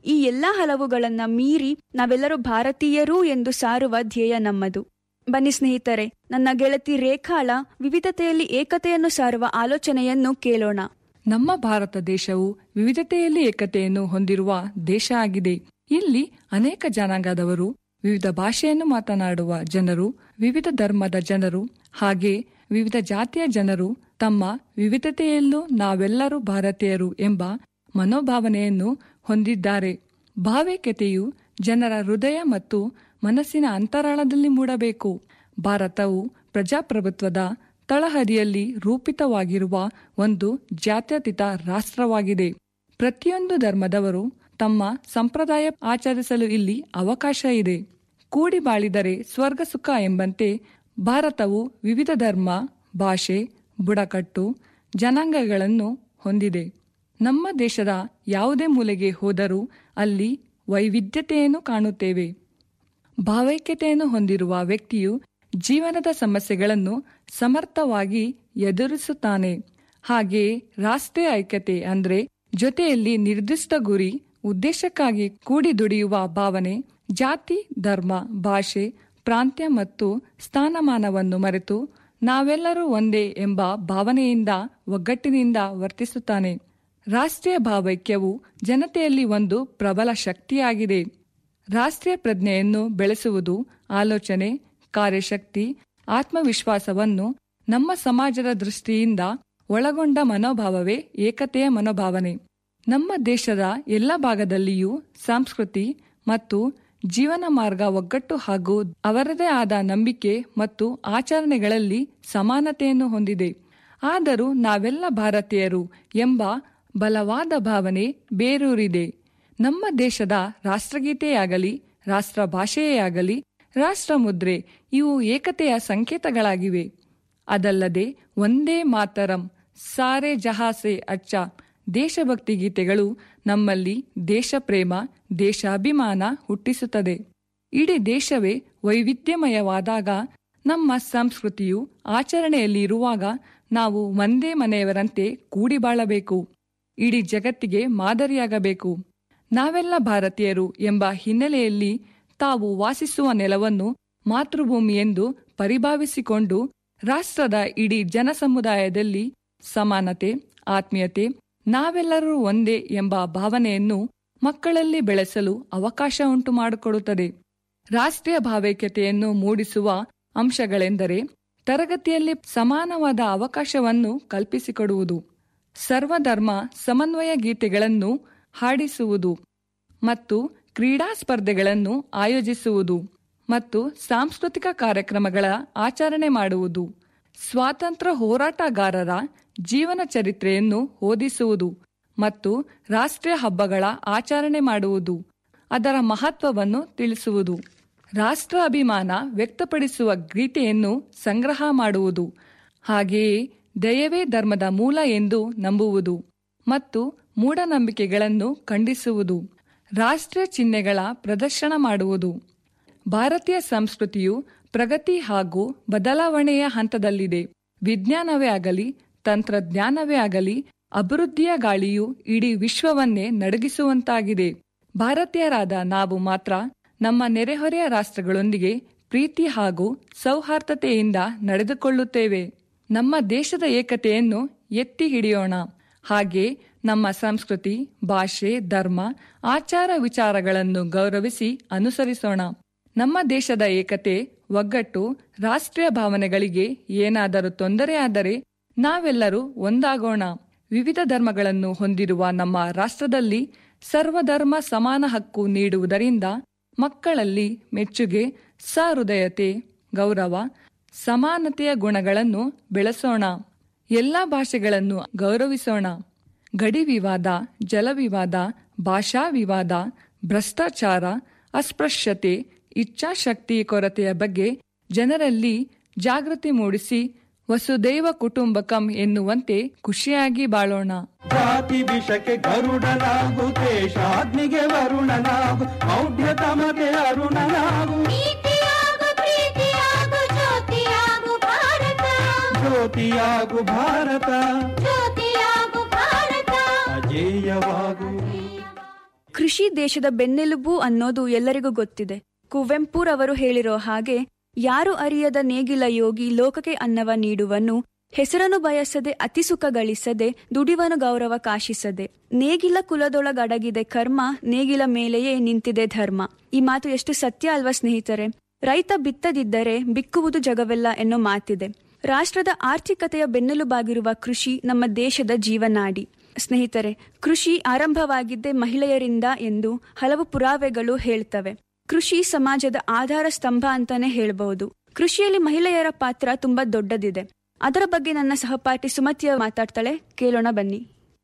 ಈ ಎಲ್ಲಾ ಹಲವುಗಳನ್ನ ಮೀರಿ ನಾವೆಲ್ಲರೂ ಭಾರತೀಯರು ಎಂದು ಸಾರುವ ಧ್ಯೇಯ ನಮ್ಮದು ಬನ್ನಿ ಸ್ನೇಹಿತರೆ ನನ್ನ ಗೆಳತಿ ರೇಖಾಳ ವಿವಿಧತೆಯಲ್ಲಿ ಏಕತೆಯನ್ನು ಸಾರುವ ಆಲೋಚನೆಯನ್ನು ಕೇಳೋಣ ನಮ್ಮ ಭಾರತ ದೇಶವು ವಿವಿಧತೆಯಲ್ಲಿ ಏಕತೆಯನ್ನು ಹೊಂದಿರುವ ದೇಶ ಆಗಿದೆ ಇಲ್ಲಿ ಅನೇಕ ಜನಾಂಗದವರು ವಿವಿಧ ಭಾಷೆಯನ್ನು ಮಾತನಾಡುವ ಜನರು ವಿವಿಧ ಧರ್ಮದ ಜನರು ಹಾಗೆ ವಿವಿಧ ಜಾತಿಯ ಜನರು ತಮ್ಮ ವಿವಿಧತೆಯಲ್ಲೂ ನಾವೆಲ್ಲರೂ ಭಾರತೀಯರು ಎಂಬ ಮನೋಭಾವನೆಯನ್ನು ಹೊಂದಿದ್ದಾರೆ ಭಾವೈಕ್ಯತೆಯು ಜನರ ಹೃದಯ ಮತ್ತು ಮನಸ್ಸಿನ ಅಂತರಾಳದಲ್ಲಿ ಮೂಡಬೇಕು ಭಾರತವು ಪ್ರಜಾಪ್ರಭುತ್ವದ ತಳಹದಿಯಲ್ಲಿ ರೂಪಿತವಾಗಿರುವ ಒಂದು ಜಾತ್ಯತೀತ ರಾಷ್ಟ್ರವಾಗಿದೆ ಪ್ರತಿಯೊಂದು ಧರ್ಮದವರು ತಮ್ಮ ಸಂಪ್ರದಾಯ ಆಚರಿಸಲು ಇಲ್ಲಿ ಅವಕಾಶ ಇದೆ ಕೂಡಿ ಬಾಳಿದರೆ ಸ್ವರ್ಗ ಸುಖ ಎಂಬಂತೆ ಭಾರತವು ವಿವಿಧ ಧರ್ಮ ಭಾಷೆ ಬುಡಕಟ್ಟು ಜನಾಂಗಗಳನ್ನು ಹೊಂದಿದೆ ನಮ್ಮ ದೇಶದ ಯಾವುದೇ ಮೂಲೆಗೆ ಹೋದರೂ ಅಲ್ಲಿ ವೈವಿಧ್ಯತೆಯನ್ನು ಕಾಣುತ್ತೇವೆ ಭಾವೈಕ್ಯತೆಯನ್ನು ಹೊಂದಿರುವ ವ್ಯಕ್ತಿಯು ಜೀವನದ ಸಮಸ್ಯೆಗಳನ್ನು ಸಮರ್ಥವಾಗಿ ಎದುರಿಸುತ್ತಾನೆ ಹಾಗೆಯೇ ರಾಷ್ಟ್ರೀಯ ಐಕ್ಯತೆ ಅಂದ್ರೆ ಜೊತೆಯಲ್ಲಿ ನಿರ್ದಿಷ್ಟ ಗುರಿ ಉದ್ದೇಶಕ್ಕಾಗಿ ಕೂಡಿ ದುಡಿಯುವ ಭಾವನೆ ಜಾತಿ ಧರ್ಮ ಭಾಷೆ ಪ್ರಾಂತ್ಯ ಮತ್ತು ಸ್ಥಾನಮಾನವನ್ನು ಮರೆತು ನಾವೆಲ್ಲರೂ ಒಂದೇ ಎಂಬ ಭಾವನೆಯಿಂದ ಒಗ್ಗಟ್ಟಿನಿಂದ ವರ್ತಿಸುತ್ತಾನೆ ರಾಷ್ಟ್ರೀಯ ಭಾವೈಕ್ಯವು ಜನತೆಯಲ್ಲಿ ಒಂದು ಪ್ರಬಲ ಶಕ್ತಿಯಾಗಿದೆ ರಾಷ್ಟ್ರೀಯ ಪ್ರಜ್ಞೆಯನ್ನು ಬೆಳೆಸುವುದು ಆಲೋಚನೆ ಕಾರ್ಯಶಕ್ತಿ ಆತ್ಮವಿಶ್ವಾಸವನ್ನು ನಮ್ಮ ಸಮಾಜದ ದೃಷ್ಟಿಯಿಂದ ಒಳಗೊಂಡ ಮನೋಭಾವವೇ ಏಕತೆಯ ಮನೋಭಾವನೆ ನಮ್ಮ ದೇಶದ ಎಲ್ಲ ಭಾಗದಲ್ಲಿಯೂ ಸಂಸ್ಕೃತಿ ಮತ್ತು ಜೀವನ ಮಾರ್ಗ ಒಗ್ಗಟ್ಟು ಹಾಗೂ ಅವರದೇ ಆದ ನಂಬಿಕೆ ಮತ್ತು ಆಚರಣೆಗಳಲ್ಲಿ ಸಮಾನತೆಯನ್ನು ಹೊಂದಿದೆ ಆದರೂ ನಾವೆಲ್ಲ ಭಾರತೀಯರು ಎಂಬ ಬಲವಾದ ಭಾವನೆ ಬೇರೂರಿದೆ ನಮ್ಮ ದೇಶದ ರಾಷ್ಟ್ರಗೀತೆಯಾಗಲಿ ರಾಷ್ಟ್ರ ಭಾಷೆಯೇ ಆಗಲಿ ರಾಷ್ಟ್ರ ಮುದ್ರೆ ಇವು ಏಕತೆಯ ಸಂಕೇತಗಳಾಗಿವೆ ಅದಲ್ಲದೆ ಒಂದೇ ಮಾತರಂ ಸಾರೆ ಜಹಾಸೆ ಅಚ್ಚ ದೇಶಭಕ್ತಿ ಗೀತೆಗಳು ನಮ್ಮಲ್ಲಿ ದೇಶಪ್ರೇಮ ದೇಶಾಭಿಮಾನ ಹುಟ್ಟಿಸುತ್ತದೆ ಇಡೀ ದೇಶವೇ ವೈವಿಧ್ಯಮಯವಾದಾಗ ನಮ್ಮ ಸಂಸ್ಕೃತಿಯು ಆಚರಣೆಯಲ್ಲಿ ಇರುವಾಗ ನಾವು ಒಂದೇ ಮನೆಯವರಂತೆ ಕೂಡಿ ಬಾಳಬೇಕು ಇಡೀ ಜಗತ್ತಿಗೆ ಮಾದರಿಯಾಗಬೇಕು ನಾವೆಲ್ಲ ಭಾರತೀಯರು ಎಂಬ ಹಿನ್ನೆಲೆಯಲ್ಲಿ ತಾವು ವಾಸಿಸುವ ನೆಲವನ್ನು ಮಾತೃಭೂಮಿ ಎಂದು ಪರಿಭಾವಿಸಿಕೊಂಡು ರಾಷ್ಟ್ರದ ಇಡೀ ಜನಸಮುದಾಯದಲ್ಲಿ ಸಮಾನತೆ ಆತ್ಮೀಯತೆ ನಾವೆಲ್ಲರೂ ಒಂದೇ ಎಂಬ ಭಾವನೆಯನ್ನು ಮಕ್ಕಳಲ್ಲಿ ಬೆಳೆಸಲು ಅವಕಾಶ ಉಂಟು ಮಾಡಿಕೊಡುತ್ತದೆ ರಾಷ್ಟ್ರೀಯ ಭಾವೈಕ್ಯತೆಯನ್ನು ಮೂಡಿಸುವ ಅಂಶಗಳೆಂದರೆ ತರಗತಿಯಲ್ಲಿ ಸಮಾನವಾದ ಅವಕಾಶವನ್ನು ಕಲ್ಪಿಸಿಕೊಡುವುದು ಸರ್ವಧರ್ಮ ಸಮನ್ವಯ ಗೀತೆಗಳನ್ನು ಹಾಡಿಸುವುದು ಮತ್ತು ಕ್ರೀಡಾ ಸ್ಪರ್ಧೆಗಳನ್ನು ಆಯೋಜಿಸುವುದು ಮತ್ತು ಸಾಂಸ್ಕೃತಿಕ ಕಾರ್ಯಕ್ರಮಗಳ ಆಚರಣೆ ಮಾಡುವುದು ಸ್ವಾತಂತ್ರ್ಯ ಹೋರಾಟಗಾರರ ಜೀವನ ಚರಿತ್ರೆಯನ್ನು ಓದಿಸುವುದು ಮತ್ತು ರಾಷ್ಟ್ರೀಯ ಹಬ್ಬಗಳ ಆಚರಣೆ ಮಾಡುವುದು ಅದರ ಮಹತ್ವವನ್ನು ತಿಳಿಸುವುದು ರಾಷ್ಟ್ರ ಅಭಿಮಾನ ವ್ಯಕ್ತಪಡಿಸುವ ಗೀತೆಯನ್ನು ಸಂಗ್ರಹ ಮಾಡುವುದು ಹಾಗೆಯೇ ದಯವೇ ಧರ್ಮದ ಮೂಲ ಎಂದು ನಂಬುವುದು ಮತ್ತು ಮೂಢನಂಬಿಕೆಗಳನ್ನು ಖಂಡಿಸುವುದು ರಾಷ್ಟ್ರೀಯ ಚಿಹ್ನೆಗಳ ಪ್ರದರ್ಶನ ಮಾಡುವುದು ಭಾರತೀಯ ಸಂಸ್ಕೃತಿಯು ಪ್ರಗತಿ ಹಾಗೂ ಬದಲಾವಣೆಯ ಹಂತದಲ್ಲಿದೆ ವಿಜ್ಞಾನವೇ ಆಗಲಿ ತಂತ್ರಜ್ಞಾನವೇ ಆಗಲಿ ಅಭಿವೃದ್ಧಿಯ ಗಾಳಿಯು ಇಡೀ ವಿಶ್ವವನ್ನೇ ನಡಗಿಸುವಂತಾಗಿದೆ ಭಾರತೀಯರಾದ ನಾವು ಮಾತ್ರ ನಮ್ಮ ನೆರೆಹೊರೆಯ ರಾಷ್ಟ್ರಗಳೊಂದಿಗೆ ಪ್ರೀತಿ ಹಾಗೂ ಸೌಹಾರ್ದತೆಯಿಂದ ನಡೆದುಕೊಳ್ಳುತ್ತೇವೆ ನಮ್ಮ ದೇಶದ ಏಕತೆಯನ್ನು ಎತ್ತಿ ಹಿಡಿಯೋಣ ಹಾಗೆ ನಮ್ಮ ಸಂಸ್ಕೃತಿ ಭಾಷೆ ಧರ್ಮ ಆಚಾರ ವಿಚಾರಗಳನ್ನು ಗೌರವಿಸಿ ಅನುಸರಿಸೋಣ ನಮ್ಮ ದೇಶದ ಏಕತೆ ಒಗ್ಗಟ್ಟು ರಾಷ್ಟ್ರೀಯ ಭಾವನೆಗಳಿಗೆ ಏನಾದರೂ ತೊಂದರೆಯಾದರೆ ನಾವೆಲ್ಲರೂ ಒಂದಾಗೋಣ ವಿವಿಧ ಧರ್ಮಗಳನ್ನು ಹೊಂದಿರುವ ನಮ್ಮ ರಾಷ್ಟ್ರದಲ್ಲಿ ಸರ್ವಧರ್ಮ ಸಮಾನ ಹಕ್ಕು ನೀಡುವುದರಿಂದ ಮಕ್ಕಳಲ್ಲಿ ಮೆಚ್ಚುಗೆ ಸಹೃದಯತೆ ಗೌರವ ಸಮಾನತೆಯ ಗುಣಗಳನ್ನು ಬೆಳೆಸೋಣ ಎಲ್ಲ ಭಾಷೆಗಳನ್ನು ಗೌರವಿಸೋಣ ಗಡಿ ವಿವಾದ ಜಲವಿವಾದ ಭಾಷಾ ವಿವಾದ ಭ್ರಷ್ಟಾಚಾರ ಅಸ್ಪೃಶ್ಯತೆ ಇಚ್ಛಾಶಕ್ತಿ ಕೊರತೆಯ ಬಗ್ಗೆ ಜನರಲ್ಲಿ ಜಾಗೃತಿ ಮೂಡಿಸಿ ವಸುದೈವ ಕುಟುಂಬಕಂ ಎನ್ನುವಂತೆ ಖುಷಿಯಾಗಿ ಬಾಳೋಣ ಜಾತಿ ವಿಷಕ್ಕೆ ಗರುಡನಾಗು ದೇಶಾಗ್ನಿಗೆ ವರುಣನಾಗು ಮೌಢ್ಯತಮಗೆ ಅರುಣನಾಗು ಜ್ಯೋತಿಯಾಗು ಭಾರತ ಅಜೇಯವಾಗು ಕೃಷಿ ದೇಶದ ಬೆನ್ನೆಲುಬು ಅನ್ನೋದು ಎಲ್ಲರಿಗೂ ಗೊತ್ತಿದೆ ಕುವೆಂಪುರವರು ಹೇಳಿರೋ ಹಾಗೆ ಯಾರು ಅರಿಯದ ನೇಗಿಲ ಯೋಗಿ ಲೋಕಕ್ಕೆ ಅನ್ನವ ನೀಡುವನು ಹೆಸರನ್ನು ಬಯಸದೆ ಅತಿಸುಖ ಗಳಿಸದೆ ದುಡಿವನು ಗೌರವ ಕಾಶಿಸದೆ ನೇಗಿಲ ಕುಲದೊಳಗಡಗಿದೆ ಕರ್ಮ ನೇಗಿಲ ಮೇಲೆಯೇ ನಿಂತಿದೆ ಧರ್ಮ ಈ ಮಾತು ಎಷ್ಟು ಸತ್ಯ ಅಲ್ವಾ ಸ್ನೇಹಿತರೆ ರೈತ ಬಿತ್ತದಿದ್ದರೆ ಬಿಕ್ಕುವುದು ಜಗವೆಲ್ಲ ಎನ್ನೋ ಮಾತಿದೆ ರಾಷ್ಟ್ರದ ಆರ್ಥಿಕತೆಯ ಬೆನ್ನೆಲುಬಾಗಿರುವ ಕೃಷಿ ನಮ್ಮ ದೇಶದ ಜೀವನಾಡಿ ಸ್ನೇಹಿತರೆ ಕೃಷಿ ಆರಂಭವಾಗಿದ್ದೇ ಮಹಿಳೆಯರಿಂದ ಎಂದು ಹಲವು ಪುರಾವೆಗಳು ಹೇಳ್ತವೆ ಕೃಷಿ ಸಮಾಜದ ಆಧಾರ ಸ್ತಂಭ ಅಂತಾನೆ ಹೇಳ್ಬಹುದು ಕೃಷಿಯಲ್ಲಿ ಮಹಿಳೆಯರ ಪಾತ್ರ ತುಂಬಾ ದೊಡ್ಡದಿದೆ ಅದರ ಬಗ್ಗೆ ನನ್ನ ಸಹಪಾಠಿ ಸುಮತಿಯ ಮಾತಾಡ್ತಾಳೆ ಕೇಳೋಣ ಬನ್ನಿ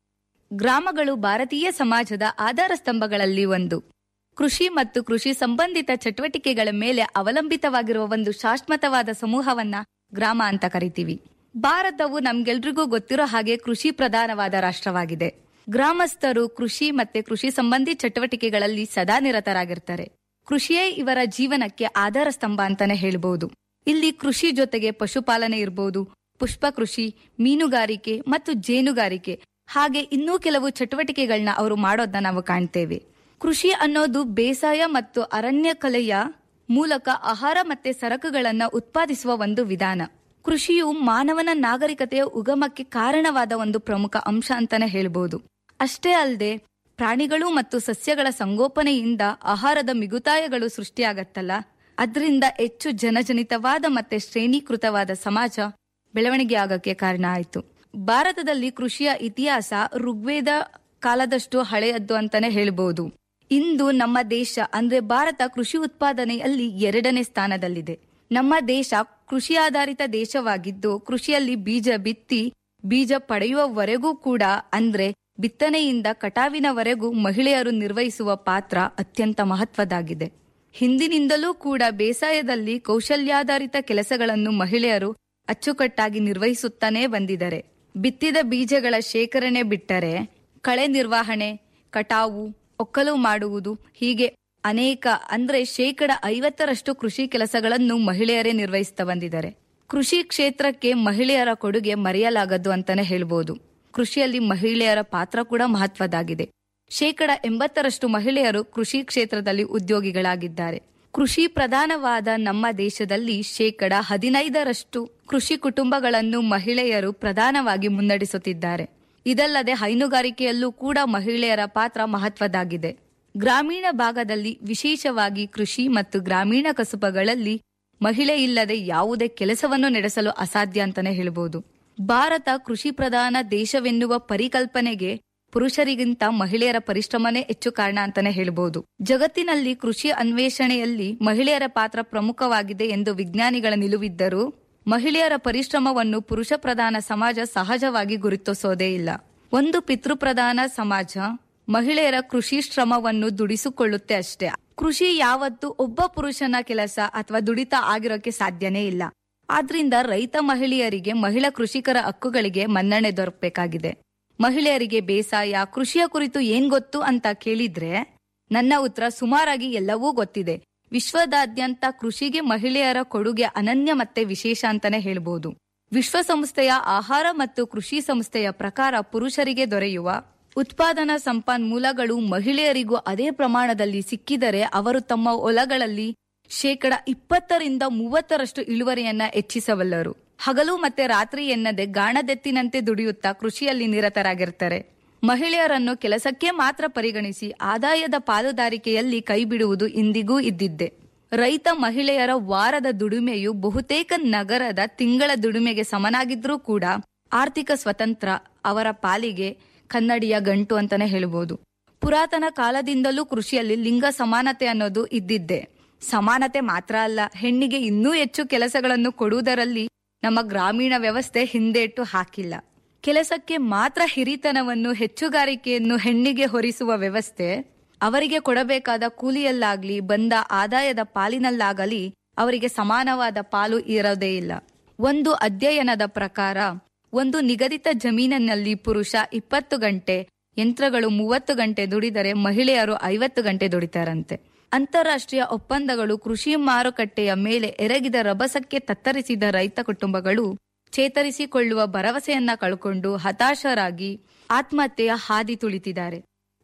ಗ್ರಾಮಗಳು ಭಾರತೀಯ ಸಮಾಜದ ಆಧಾರ ಸ್ತಂಭಗಳಲ್ಲಿ ಒಂದು ಕೃಷಿ ಮತ್ತು ಕೃಷಿ ಸಂಬಂಧಿತ ಚಟುವಟಿಕೆಗಳ ಮೇಲೆ ಅವಲಂಬಿತವಾಗಿರುವ ಒಂದು ಶಾಶ್ವತವಾದ ಸಮೂಹವನ್ನ ಗ್ರಾಮ ಅಂತ ಕರಿತೀವಿ ಭಾರತವು ನಮ್ಗೆಲ್ರಿಗೂ ಗೊತ್ತಿರೋ ಹಾಗೆ ಕೃಷಿ ಪ್ರಧಾನವಾದ ರಾಷ್ಟ್ರವಾಗಿದೆ ಗ್ರಾಮಸ್ಥರು ಕೃಷಿ ಮತ್ತೆ ಕೃಷಿ ಸಂಬಂಧಿ ಚಟುವಟಿಕೆಗಳಲ್ಲಿ ಸದಾ ನಿರತರಾಗಿರ್ತಾರೆ ಕೃಷಿಯೇ ಇವರ ಜೀವನಕ್ಕೆ ಆಧಾರ ಸ್ತಂಭ ಅಂತಾನೆ ಹೇಳ್ಬಹುದು ಇಲ್ಲಿ ಕೃಷಿ ಜೊತೆಗೆ ಪಶುಪಾಲನೆ ಇರಬಹುದು ಪುಷ್ಪ ಕೃಷಿ ಮೀನುಗಾರಿಕೆ ಮತ್ತು ಜೇನುಗಾರಿಕೆ ಹಾಗೆ ಇನ್ನೂ ಕೆಲವು ಚಟುವಟಿಕೆಗಳನ್ನ ಅವರು ಮಾಡೋದನ್ನ ನಾವು ಕಾಣ್ತೇವೆ ಕೃಷಿ ಅನ್ನೋದು ಬೇಸಾಯ ಮತ್ತು ಅರಣ್ಯ ಕಲೆಯ ಮೂಲಕ ಆಹಾರ ಮತ್ತೆ ಸರಕುಗಳನ್ನ ಉತ್ಪಾದಿಸುವ ಒಂದು ವಿಧಾನ ಕೃಷಿಯು ಮಾನವನ ನಾಗರಿಕತೆಯ ಉಗಮಕ್ಕೆ ಕಾರಣವಾದ ಒಂದು ಪ್ರಮುಖ ಅಂಶ ಅಂತಾನೆ ಹೇಳ್ಬೋದು ಅಷ್ಟೇ ಅಲ್ಲದೆ ಪ್ರಾಣಿಗಳು ಮತ್ತು ಸಸ್ಯಗಳ ಸಂಗೋಪನೆಯಿಂದ ಆಹಾರದ ಮಿಗುತಾಯಗಳು ಸೃಷ್ಟಿಯಾಗತ್ತಲ್ಲ ಅದರಿಂದ ಹೆಚ್ಚು ಜನಜನಿತವಾದ ಮತ್ತೆ ಶ್ರೇಣೀಕೃತವಾದ ಸಮಾಜ ಬೆಳವಣಿಗೆ ಆಗಕ್ಕೆ ಕಾರಣ ಆಯಿತು ಭಾರತದಲ್ಲಿ ಕೃಷಿಯ ಇತಿಹಾಸ ಋಗ್ವೇದ ಕಾಲದಷ್ಟು ಹಳೆಯದ್ದು ಅಂತಾನೆ ಹೇಳ್ಬಹುದು ಇಂದು ನಮ್ಮ ದೇಶ ಅಂದ್ರೆ ಭಾರತ ಕೃಷಿ ಉತ್ಪಾದನೆಯಲ್ಲಿ ಎರಡನೇ ಸ್ಥಾನದಲ್ಲಿದೆ ನಮ್ಮ ದೇಶ ಕೃಷಿ ಆಧಾರಿತ ದೇಶವಾಗಿದ್ದು ಕೃಷಿಯಲ್ಲಿ ಬೀಜ ಬಿತ್ತಿ ಬೀಜ ಪಡೆಯುವವರೆಗೂ ಕೂಡ ಅಂದ್ರೆ ಬಿತ್ತನೆಯಿಂದ ಕಟಾವಿನವರೆಗೂ ಮಹಿಳೆಯರು ನಿರ್ವಹಿಸುವ ಪಾತ್ರ ಅತ್ಯಂತ ಮಹತ್ವದಾಗಿದೆ ಹಿಂದಿನಿಂದಲೂ ಕೂಡ ಬೇಸಾಯದಲ್ಲಿ ಕೌಶಲ್ಯಾಧಾರಿತ ಕೆಲಸಗಳನ್ನು ಮಹಿಳೆಯರು ಅಚ್ಚುಕಟ್ಟಾಗಿ ನಿರ್ವಹಿಸುತ್ತಾನೇ ಬಂದಿದ್ದಾರೆ ಬಿತ್ತಿದ ಬೀಜಗಳ ಶೇಖರಣೆ ಬಿಟ್ಟರೆ ಕಳೆ ನಿರ್ವಹಣೆ ಕಟಾವು ಒಕ್ಕಲು ಮಾಡುವುದು ಹೀಗೆ ಅನೇಕ ಅಂದ್ರೆ ಶೇಕಡ ಐವತ್ತರಷ್ಟು ಕೃಷಿ ಕೆಲಸಗಳನ್ನು ಮಹಿಳೆಯರೇ ನಿರ್ವಹಿಸ್ತಾ ಬಂದಿದ್ದಾರೆ ಕೃಷಿ ಕ್ಷೇತ್ರಕ್ಕೆ ಮಹಿಳೆಯರ ಕೊಡುಗೆ ಮರೆಯಲಾಗದ್ದು ಅಂತಾನೆ ಹೇಳ್ಬೋದು ಕೃಷಿಯಲ್ಲಿ ಮಹಿಳೆಯರ ಪಾತ್ರ ಕೂಡ ಮಹತ್ವದಾಗಿದೆ ಶೇಕಡ ಎಂಬತ್ತರಷ್ಟು ಮಹಿಳೆಯರು ಕೃಷಿ ಕ್ಷೇತ್ರದಲ್ಲಿ ಉದ್ಯೋಗಿಗಳಾಗಿದ್ದಾರೆ ಕೃಷಿ ಪ್ರಧಾನವಾದ ನಮ್ಮ ದೇಶದಲ್ಲಿ ಶೇಕಡ ಹದಿನೈದರಷ್ಟು ಕೃಷಿ ಕುಟುಂಬಗಳನ್ನು ಮಹಿಳೆಯರು ಪ್ರಧಾನವಾಗಿ ಮುನ್ನಡೆಸುತ್ತಿದ್ದಾರೆ ಇದಲ್ಲದೆ ಹೈನುಗಾರಿಕೆಯಲ್ಲೂ ಕೂಡ ಮಹಿಳೆಯರ ಪಾತ್ರ ಮಹತ್ವದಾಗಿದೆ ಗ್ರಾಮೀಣ ಭಾಗದಲ್ಲಿ ವಿಶೇಷವಾಗಿ ಕೃಷಿ ಮತ್ತು ಗ್ರಾಮೀಣ ಕಸುಬುಗಳಲ್ಲಿ ಮಹಿಳೆ ಇಲ್ಲದೆ ಯಾವುದೇ ಕೆಲಸವನ್ನು ನಡೆಸಲು ಅಸಾಧ್ಯ ಅಂತಾನೆ ಹೇಳ್ಬೋದು ಭಾರತ ಕೃಷಿ ಪ್ರಧಾನ ದೇಶವೆನ್ನುವ ಪರಿಕಲ್ಪನೆಗೆ ಪುರುಷರಿಗಿಂತ ಮಹಿಳೆಯರ ಪರಿಶ್ರಮನೇ ಹೆಚ್ಚು ಕಾರಣ ಅಂತಾನೆ ಹೇಳ್ಬೋದು ಜಗತ್ತಿನಲ್ಲಿ ಕೃಷಿ ಅನ್ವೇಷಣೆಯಲ್ಲಿ ಮಹಿಳೆಯರ ಪಾತ್ರ ಪ್ರಮುಖವಾಗಿದೆ ಎಂದು ವಿಜ್ಞಾನಿಗಳ ನಿಲುವಿದ್ದರೂ ಮಹಿಳೆಯರ ಪರಿಶ್ರಮವನ್ನು ಪುರುಷ ಪ್ರಧಾನ ಸಮಾಜ ಸಹಜವಾಗಿ ಗುರುತಿಸೋದೇ ಇಲ್ಲ ಒಂದು ಪಿತೃಪ್ರಧಾನ ಸಮಾಜ ಮಹಿಳೆಯರ ಕೃಷಿ ಶ್ರಮವನ್ನು ದುಡಿಸಿಕೊಳ್ಳುತ್ತೆ ಅಷ್ಟೇ ಕೃಷಿ ಯಾವತ್ತು ಒಬ್ಬ ಪುರುಷನ ಕೆಲಸ ಅಥವಾ ದುಡಿತ ಆಗಿರೋಕೆ ಸಾಧ್ಯನೇ ಇಲ್ಲ ಆದ್ರಿಂದ ರೈತ ಮಹಿಳೆಯರಿಗೆ ಮಹಿಳಾ ಕೃಷಿಕರ ಹಕ್ಕುಗಳಿಗೆ ಮನ್ನಣೆ ದೊರಕಬೇಕಾಗಿದೆ ಮಹಿಳೆಯರಿಗೆ ಬೇಸಾಯ ಕೃಷಿಯ ಕುರಿತು ಏನ್ ಗೊತ್ತು ಅಂತ ಕೇಳಿದ್ರೆ ನನ್ನ ಉತ್ತರ ಸುಮಾರಾಗಿ ಎಲ್ಲವೂ ಗೊತ್ತಿದೆ ವಿಶ್ವದಾದ್ಯಂತ ಕೃಷಿಗೆ ಮಹಿಳೆಯರ ಕೊಡುಗೆ ಅನನ್ಯ ಮತ್ತೆ ವಿಶೇಷ ಅಂತಾನೆ ಹೇಳ್ಬೋದು ವಿಶ್ವಸಂಸ್ಥೆಯ ಆಹಾರ ಮತ್ತು ಕೃಷಿ ಸಂಸ್ಥೆಯ ಪ್ರಕಾರ ಪುರುಷರಿಗೆ ದೊರೆಯುವ ಉತ್ಪಾದನಾ ಸಂಪನ್ಮೂಲಗಳು ಮಹಿಳೆಯರಿಗೂ ಅದೇ ಪ್ರಮಾಣದಲ್ಲಿ ಸಿಕ್ಕಿದರೆ ಅವರು ತಮ್ಮ ಹೊಲಗಳಲ್ಲಿ ಶೇಕಡ ಇಪ್ಪತ್ತರಿಂದ ಮೂವತ್ತರಷ್ಟು ಇಳುವರಿಯನ್ನ ಹೆಚ್ಚಿಸಬಲ್ಲರು ಹಗಲು ಮತ್ತೆ ರಾತ್ರಿ ಎನ್ನದೆ ಗಾಣದೆತ್ತಿನಂತೆ ದುಡಿಯುತ್ತಾ ಕೃಷಿಯಲ್ಲಿ ನಿರತರಾಗಿರ್ತಾರೆ ಮಹಿಳೆಯರನ್ನು ಕೆಲಸಕ್ಕೆ ಮಾತ್ರ ಪರಿಗಣಿಸಿ ಆದಾಯದ ಪಾಲುದಾರಿಕೆಯಲ್ಲಿ ಕೈಬಿಡುವುದು ಇಂದಿಗೂ ಇದ್ದಿದ್ದೆ ರೈತ ಮಹಿಳೆಯರ ವಾರದ ದುಡಿಮೆಯು ಬಹುತೇಕ ನಗರದ ತಿಂಗಳ ದುಡಿಮೆಗೆ ಸಮನಾಗಿದ್ರೂ ಕೂಡ ಆರ್ಥಿಕ ಸ್ವತಂತ್ರ ಅವರ ಪಾಲಿಗೆ ಕನ್ನಡಿಯ ಗಂಟು ಅಂತಾನೆ ಹೇಳ್ಬೋದು ಪುರಾತನ ಕಾಲದಿಂದಲೂ ಕೃಷಿಯಲ್ಲಿ ಲಿಂಗ ಸಮಾನತೆ ಅನ್ನೋದು ಇದ್ದಿದ್ದೆ ಸಮಾನತೆ ಮಾತ್ರ ಅಲ್ಲ ಹೆಣ್ಣಿಗೆ ಇನ್ನೂ ಹೆಚ್ಚು ಕೆಲಸಗಳನ್ನು ಕೊಡುವುದರಲ್ಲಿ ನಮ್ಮ ಗ್ರಾಮೀಣ ವ್ಯವಸ್ಥೆ ಹಿಂದೇಟು ಹಾಕಿಲ್ಲ ಕೆಲಸಕ್ಕೆ ಮಾತ್ರ ಹಿರಿತನವನ್ನು ಹೆಚ್ಚುಗಾರಿಕೆಯನ್ನು ಹೆಣ್ಣಿಗೆ ಹೊರಿಸುವ ವ್ಯವಸ್ಥೆ ಅವರಿಗೆ ಕೊಡಬೇಕಾದ ಕೂಲಿಯಲ್ಲಾಗ್ಲಿ ಬಂದ ಆದಾಯದ ಪಾಲಿನಲ್ಲಾಗಲಿ ಅವರಿಗೆ ಸಮಾನವಾದ ಪಾಲು ಇರೋದೇ ಇಲ್ಲ ಒಂದು ಅಧ್ಯಯನದ ಪ್ರಕಾರ ಒಂದು ನಿಗದಿತ ಜಮೀನಿನಲ್ಲಿ ಪುರುಷ ಇಪ್ಪತ್ತು ಗಂಟೆ ಯಂತ್ರಗಳು ಮೂವತ್ತು ಗಂಟೆ ದುಡಿದರೆ ಮಹಿಳೆಯರು ಐವತ್ತು ಗಂಟೆ ದುಡಿತಾರಂತೆ ಅಂತಾರಾಷ್ಟ್ರೀಯ ಒಪ್ಪಂದಗಳು ಕೃಷಿ ಮಾರುಕಟ್ಟೆಯ ಮೇಲೆ ಎರಗಿದ ರಭಸಕ್ಕೆ ತತ್ತರಿಸಿದ ರೈತ ಕುಟುಂಬಗಳು ಚೇತರಿಸಿಕೊಳ್ಳುವ ಭರವಸೆಯನ್ನ ಕಳ್ಕೊಂಡು ಹತಾಶರಾಗಿ ಆತ್ಮಹತ್ಯೆಯ ಹಾದಿ ತುಳಿತಿದ್ದಾರೆ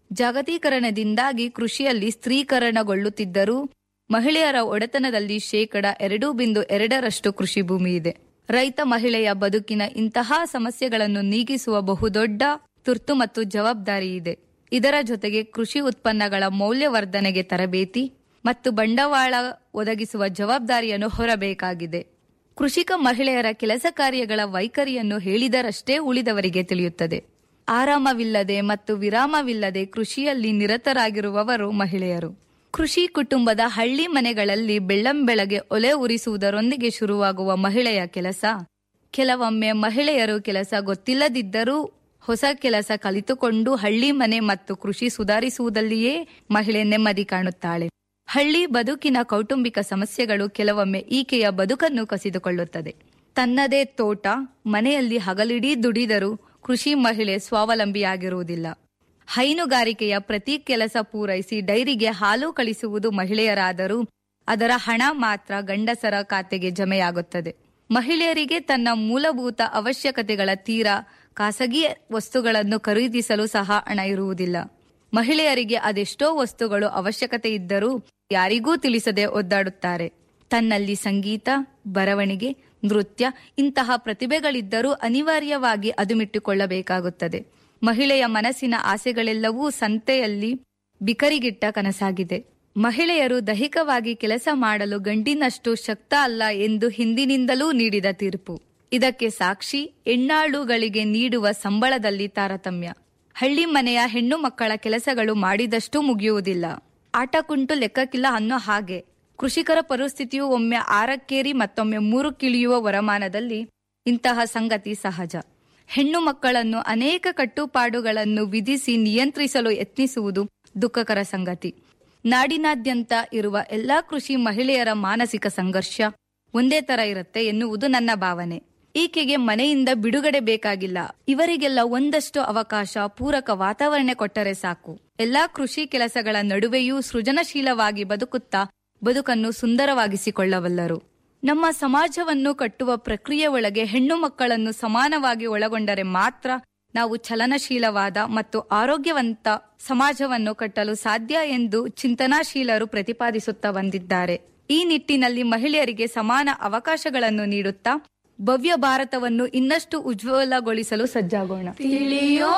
ಜಾಗತೀಕರಣದಿಂದಾಗಿ ಕೃಷಿಯಲ್ಲಿ ಸ್ತ್ರೀಕರಣಗೊಳ್ಳುತ್ತಿದ್ದರೂ ಮಹಿಳೆಯರ ಒಡೆತನದಲ್ಲಿ ಶೇಕಡ ಎರಡು ಬಿಂದು ಎರಡರಷ್ಟು ಕೃಷಿ ಭೂಮಿ ಇದೆ ರೈತ ಮಹಿಳೆಯ ಬದುಕಿನ ಇಂತಹ ಸಮಸ್ಯೆಗಳನ್ನು ನೀಗಿಸುವ ಬಹುದೊಡ್ಡ ತುರ್ತು ಮತ್ತು ಜವಾಬ್ದಾರಿ ಇದೆ ಇದರ ಜೊತೆಗೆ ಕೃಷಿ ಉತ್ಪನ್ನಗಳ ಮೌಲ್ಯವರ್ಧನೆಗೆ ತರಬೇತಿ ಮತ್ತು ಬಂಡವಾಳ ಒದಗಿಸುವ ಜವಾಬ್ದಾರಿಯನ್ನು ಹೊರಬೇಕಾಗಿದೆ ಕೃಷಿಕ ಮಹಿಳೆಯರ ಕೆಲಸ ಕಾರ್ಯಗಳ ವೈಖರಿಯನ್ನು ಹೇಳಿದರಷ್ಟೇ ಉಳಿದವರಿಗೆ ತಿಳಿಯುತ್ತದೆ ಆರಾಮವಿಲ್ಲದೆ ಮತ್ತು ವಿರಾಮವಿಲ್ಲದೆ ಕೃಷಿಯಲ್ಲಿ ನಿರತರಾಗಿರುವವರು ಮಹಿಳೆಯರು ಕೃಷಿ ಕುಟುಂಬದ ಹಳ್ಳಿ ಮನೆಗಳಲ್ಲಿ ಬೆಳ್ಳಂಬೆಳಗ್ಗೆ ಒಲೆ ಉರಿಸುವುದರೊಂದಿಗೆ ಶುರುವಾಗುವ ಮಹಿಳೆಯ ಕೆಲಸ ಕೆಲವೊಮ್ಮೆ ಮಹಿಳೆಯರು ಕೆಲಸ ಗೊತ್ತಿಲ್ಲದಿದ್ದರೂ ಹೊಸ ಕೆಲಸ ಕಲಿತುಕೊಂಡು ಹಳ್ಳಿ ಮನೆ ಮತ್ತು ಕೃಷಿ ಸುಧಾರಿಸುವುದಲ್ಲಿಯೇ ಮಹಿಳೆ ನೆಮ್ಮದಿ ಕಾಣುತ್ತಾಳೆ ಹಳ್ಳಿ ಬದುಕಿನ ಕೌಟುಂಬಿಕ ಸಮಸ್ಯೆಗಳು ಕೆಲವೊಮ್ಮೆ ಈಕೆಯ ಬದುಕನ್ನು ಕಸಿದುಕೊಳ್ಳುತ್ತದೆ ತನ್ನದೇ ತೋಟ ಮನೆಯಲ್ಲಿ ಹಗಲಿಡೀ ದುಡಿದರೂ ಕೃಷಿ ಮಹಿಳೆ ಸ್ವಾವಲಂಬಿಯಾಗಿರುವುದಿಲ್ಲ ಹೈನುಗಾರಿಕೆಯ ಪ್ರತಿ ಕೆಲಸ ಪೂರೈಸಿ ಡೈರಿಗೆ ಹಾಲು ಕಳಿಸುವುದು ಮಹಿಳೆಯರಾದರೂ ಅದರ ಹಣ ಮಾತ್ರ ಗಂಡಸರ ಖಾತೆಗೆ ಜಮೆಯಾಗುತ್ತದೆ ಮಹಿಳೆಯರಿಗೆ ತನ್ನ ಮೂಲಭೂತ ಅವಶ್ಯಕತೆಗಳ ತೀರ ಖಾಸಗಿ ವಸ್ತುಗಳನ್ನು ಖರೀದಿಸಲು ಸಹ ಹಣ ಇರುವುದಿಲ್ಲ ಮಹಿಳೆಯರಿಗೆ ಅದೆಷ್ಟೋ ವಸ್ತುಗಳು ಅವಶ್ಯಕತೆ ಇದ್ದರೂ ಯಾರಿಗೂ ತಿಳಿಸದೆ ಒದ್ದಾಡುತ್ತಾರೆ ತನ್ನಲ್ಲಿ ಸಂಗೀತ ಬರವಣಿಗೆ ನೃತ್ಯ ಇಂತಹ ಪ್ರತಿಭೆಗಳಿದ್ದರೂ ಅನಿವಾರ್ಯವಾಗಿ ಅದುಮಿಟ್ಟುಕೊಳ್ಳಬೇಕಾಗುತ್ತದೆ ಮಹಿಳೆಯ ಮನಸ್ಸಿನ ಆಸೆಗಳೆಲ್ಲವೂ ಸಂತೆಯಲ್ಲಿ ಬಿಕರಿಗಿಟ್ಟ ಕನಸಾಗಿದೆ ಮಹಿಳೆಯರು ದೈಹಿಕವಾಗಿ ಕೆಲಸ ಮಾಡಲು ಗಂಡಿನಷ್ಟು ಶಕ್ತ ಅಲ್ಲ ಎಂದು ಹಿಂದಿನಿಂದಲೂ ನೀಡಿದ ತೀರ್ಪು ಇದಕ್ಕೆ ಸಾಕ್ಷಿ ಹೆಣ್ಣಾಳುಗಳಿಗೆ ನೀಡುವ ಸಂಬಳದಲ್ಲಿ ತಾರತಮ್ಯ ಹಳ್ಳಿ ಮನೆಯ ಹೆಣ್ಣು ಮಕ್ಕಳ ಕೆಲಸಗಳು ಮಾಡಿದಷ್ಟು ಮುಗಿಯುವುದಿಲ್ಲ ಆಟ ಕುಂಟು ಲೆಕ್ಕಕ್ಕಿಲ್ಲ ಅನ್ನೋ ಹಾಗೆ ಕೃಷಿಕರ ಪರಿಸ್ಥಿತಿಯು ಒಮ್ಮೆ ಆರಕ್ಕೇರಿ ಮತ್ತೊಮ್ಮೆ ಮೂರು ಕಿಳಿಯುವ ವರಮಾನದಲ್ಲಿ ಇಂತಹ ಸಂಗತಿ ಸಹಜ ಹೆಣ್ಣು ಮಕ್ಕಳನ್ನು ಅನೇಕ ಕಟ್ಟುಪಾಡುಗಳನ್ನು ವಿಧಿಸಿ ನಿಯಂತ್ರಿಸಲು ಯತ್ನಿಸುವುದು ದುಃಖಕರ ಸಂಗತಿ ನಾಡಿನಾದ್ಯಂತ ಇರುವ ಎಲ್ಲಾ ಕೃಷಿ ಮಹಿಳೆಯರ ಮಾನಸಿಕ ಸಂಘರ್ಷ ಒಂದೇ ತರ ಇರುತ್ತೆ ಎನ್ನುವುದು ನನ್ನ ಭಾವನೆ ಈಕೆಗೆ ಮನೆಯಿಂದ ಬಿಡುಗಡೆ ಬೇಕಾಗಿಲ್ಲ ಇವರಿಗೆಲ್ಲ ಒಂದಷ್ಟು ಅವಕಾಶ ಪೂರಕ ವಾತಾವರಣ ಕೊಟ್ಟರೆ ಸಾಕು ಎಲ್ಲಾ ಕೃಷಿ ಕೆಲಸಗಳ ನಡುವೆಯೂ ಸೃಜನಶೀಲವಾಗಿ ಬದುಕುತ್ತಾ ಬದುಕನ್ನು ಸುಂದರವಾಗಿಸಿಕೊಳ್ಳಬಲ್ಲರು ನಮ್ಮ ಸಮಾಜವನ್ನು ಕಟ್ಟುವ ಪ್ರಕ್ರಿಯೆ ಒಳಗೆ ಹೆಣ್ಣು ಮಕ್ಕಳನ್ನು ಸಮಾನವಾಗಿ ಒಳಗೊಂಡರೆ ಮಾತ್ರ ನಾವು ಚಲನಶೀಲವಾದ ಮತ್ತು ಆರೋಗ್ಯವಂತ ಸಮಾಜವನ್ನು ಕಟ್ಟಲು ಸಾಧ್ಯ ಎಂದು ಚಿಂತನಾಶೀಲರು ಪ್ರತಿಪಾದಿಸುತ್ತಾ ಬಂದಿದ್ದಾರೆ ಈ ನಿಟ್ಟಿನಲ್ಲಿ ಮಹಿಳೆಯರಿಗೆ ಸಮಾನ ಅವಕಾಶಗಳನ್ನು ನೀಡುತ್ತಾ ಭವ್ಯ ಭಾರತವನ್ನು ಇನ್ನಷ್ಟು ಉಜ್ವಲಗೊಳಿಸಲು ಸಜ್ಜಾಗೋಣ ತಿಳಿಯೋ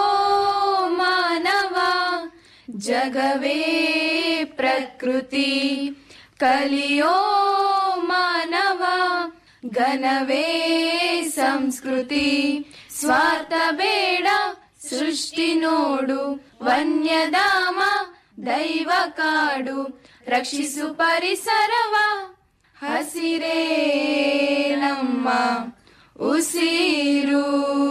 ಮಾನವ ಜಗವೇ ಪ್ರಕೃತಿ ಕಲಿಯೋ ಮಾನವ ಘನವೇ ಸಂಸ್ಕೃತಿ ಸ್ವಾರ್ಥ ಬೇಡ ಸೃಷ್ಟಿ ನೋಡು ವನ್ಯಧಾಮ ದೈವ ಕಾಡು ರಕ್ಷಿಸು ಪರಿಸರವ ಹಸಿರೇ ನಮ್ಮ ಉಸಿರು